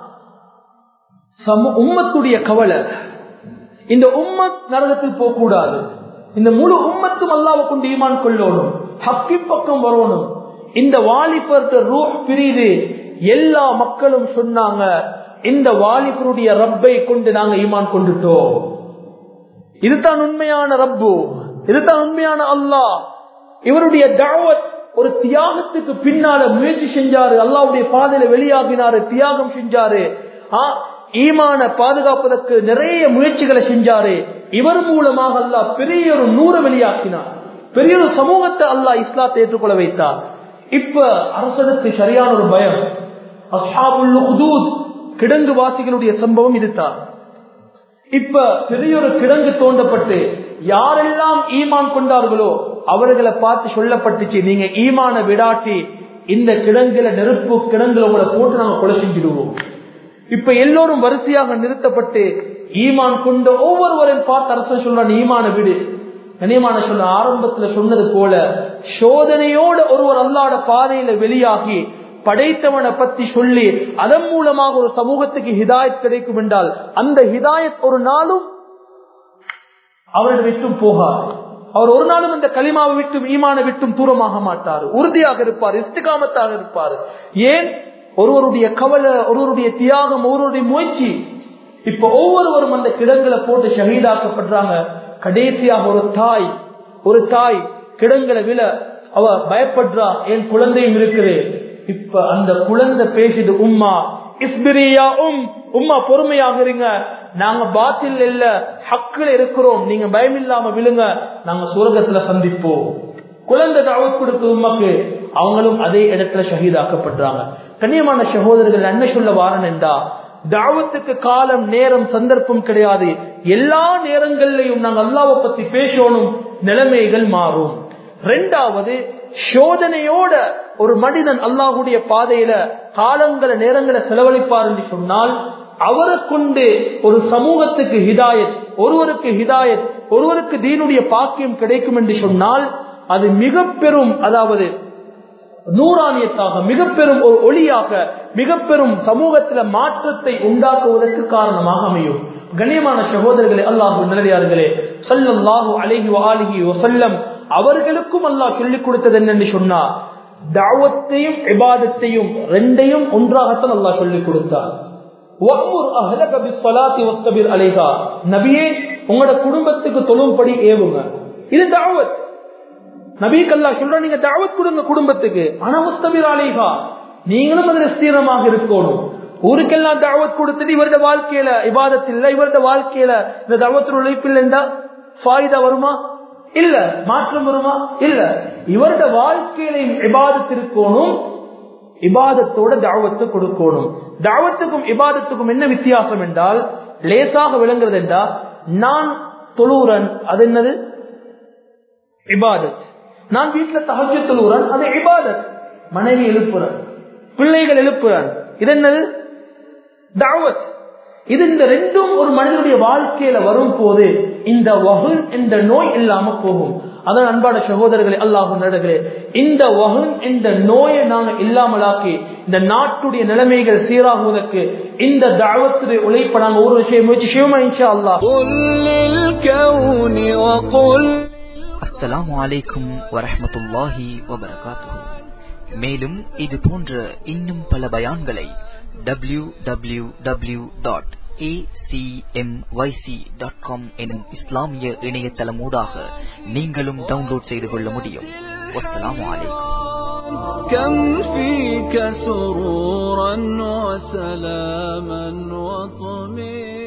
சம உம்மத்துடைய கவலை இந்த உம்மத் நரகத்தில் போக கூடாது இந்த முழு உம்மத்தும் அல்லாவை கொண்டு ஈமான் கொள்ளணும் ஹக்கி பக்கம் வரணும் இந்த வாலிபர்கிட்ட ரூஹ் பிரிது எல்லா மக்களும் சொன்னாங்க இந்த வாலிபருடைய ரப்பை கொண்டு நாங்க ஈமான் கொண்டுட்டோம் இதுதான் உண்மையான ரப்பு இதுதான் உண்மையான அல்லாஹ் இவருடைய தாவத் ஒரு தியாகத்துக்கு பின்னால முயற்சி செஞ்சாரு அல்லாவுடைய பாதையில வெளியாகினாரு தியாகம் செஞ்சாரு ஈமான பாதுகாப்பதற்கு நிறைய முயற்சிகளை செஞ்சாரு இவர் மூலமாக அல்லாஹ் பெரிய ஒரு நூற வெளியாக்கினார் பெரிய ஒரு சமூகத்தை அல்லாஹ் இஸ்லாத்தை ஏற்றுக்கொள்ள வைத்தார் இப்ப அரசனுக்கு சரியான ஒரு பயம் அசாபுல் கிடங்கு வாசிகளுடைய சம்பவம் இதுதான் இப்ப பெரிய ஒரு கிடங்கு தோண்டப்பட்டு யாரெல்லாம் ஈமான் கொண்டார்களோ அவர்களை பார்த்து சொல்லப்பட்டுச்சு நீங்க ஈமான விடாட்டி இந்த கிடங்குல நெருப்பு கிடங்குல உங்களை போட்டு நாங்க கொலை செஞ்சிடுவோம் இப்ப எல்லோரும் வரிசையாக நிறுத்தப்பட்டு ஈமான் கொண்ட ஒவ்வொருவரையும் பார்த்து அரசன் சொல்றான் ஈமான விடு கனியமான சொல்ல ஆரம்பத்துல சொன்னது போல சோதனையோட ஒருவர் அல்லாட பாதையில வெளியாகி படைத்தவனை பத்தி சொல்லி அதன் மூலமாக ஒரு சமூகத்துக்கு ஹிதாயத் கிடைக்கும் என்றால் அந்த ஹிதாயத் ஒரு நாளும் அவரிடம் விட்டும் போகாது அவர் ஒரு நாளும் இந்த களிமாவை விட்டும் ஈமான விட்டும் தூரமாக மாட்டார் உறுதியாக இருப்பார் இஸ்திகாமத்தாக இருப்பார் ஏன் ஒருவருடைய கவலை ஒருவருடைய தியாகம் ஒருவருடைய முயற்சி இப்ப ஒவ்வொருவரும் அந்த கிடங்குல போட்டு ஷஹீதாக்கப்படுறாங்க கடைசியாக ஒரு தாய் ஒரு தாய் கிடங்குல விழ அவ பயப்படுறா என் குழந்தையும் இருக்குது இப்ப அந்த குழந்தை பேசுது உம்மா இஸ்பிரியா உம் உம்மா பொறுமையாக இருங்க நாங்க பாத்தில் இல்ல ஹக்கில் இருக்கிறோம் நீங்க பயமில்லாம விழுங்க நாங்க சுரகத்துல சந்திப்போம் குழந்தை தாவத் கொடுத்த உம்மக்கு அவங்களும் அதே இடத்துல ஷஹீதாக்கப்படுறாங்க கண்ணியமான சகோதரர்கள் என்ன சொல்ல வாரன் என்றா தாவத்துக்கு காலம் நேரம் சந்தர்ப்பம் கிடையாது எல்லா நேரங்கள்லையும் நாங்க அல்லாவை பத்தி பேசணும் நிலைமைகள் மாறும் ரெண்டாவது சோதனையோட ஒரு மனிதன் அல்லாஹுடைய பாதையில காலங்களை நேரங்களை செலவழிப்பார் என்று சொன்னால் அவரை கொண்டு ஒரு சமூகத்துக்கு ஹிதாயத் ஒருவருக்கு ஹிதாயத் ஒருவருக்கு தீனுடைய பாக்கியம் கிடைக்கும் என்று சொன்னால் அது மிக பெரும் அதாவது நூறானியத்தாக மிக பெரும் ஒரு ஒளியாக மிக பெரும் சமூகத்தில மாற்றத்தை உண்டாக்குவதற்கு காரணமாக அமையும் கண்ணியமான சகோதரர்களே அல்லாஹு நிலையார்களே சல்லல்லாஹு அலைஹி ஆலிஹி வசல்லம் அவர்களுக்கும் அல்லாஹ் சொல்லிக் கொடுத்தது என்னன்னு சொன்னா தாவத்தையும் இபாதத்தையும் ரெண்டையும் ஒன்றாகத்தான் அல்லாஹ் சொல்லிக் கொடுத்தார் நபியே உங்களோட குடும்பத்துக்கு தொழும்படி ஏவுங்க இது தாவத் நபீக்கல்லா சொல்ற நீங்க தாவத் கொடுங்க குடும்பத்துக்கு ஆனா முஸ்தபிர் அலைஹா நீங்களும் அதுல ஸ்திரமாக இருக்கணும் ஊருக்கெல்லாம் தாவத் கொடுத்துட்டு இவரது வாழ்க்கையில இபாதத் இல்ல இவரது வாழ்க்கையில இந்த தாவத்தில் உழைப்பில் இருந்தா ஃபாயுதா வருமா இல்ல மாற்றம் வருமா இல்ல இவரது வாழ்க்கையில இபாதத் இருக்கணும் இபாதத்தோட தாவத்து கொடுக்கணும் தாவத்துக்கும் இபாதத்துக்கும் என்ன வித்தியாசம் என்றால் லேசாக விளங்குறது என்றால் நான் தொழுறன் அது என்னது இபாதத் நான் வீட்டுல தகஜ தொழுறன் அது இபாதத் மனைவி எழுப்புறன் பிள்ளைகள் எழுப்புறன் இது என்னது தாவத் இது இந்த ரெண்டும் ஒரு மனிதனுடைய வாழ்க்கையில வரும் போது இந்த வகுன் என்ற நோய் இல்லாம போகும் அதான் அன்பான சகோதரர்களே அல்லாஹும் நடர்களே இந்த வகுன் என்ற நோயை நாங்க இல்லாமலாக்கி இந்த நாட்டுடைய நிலைமைகள் சீராகுவதற்கு இந்த தாவத்துடைய உழைப்ப நாங்க ஒரு விஷயம் முயற்சி செய்வோமா இன்ஷா அல்லாஹ் அஸ்ஸலாமு அலைக்கும் வரஹமத்துல்லாஹி வபரகாத்துஹு மேலும் இது போன்ற இன்னும் பல பயான்களை W W W dot acmyc.com எனும் இஸ்லாமிய இணையதளமூடாக நீங்களும் டவுன்லோட் செய்து கொள்ள முடியும் வஸ்ஸலாமு அலைக்கும் كم فيك سرورا وسلاما وطمئنا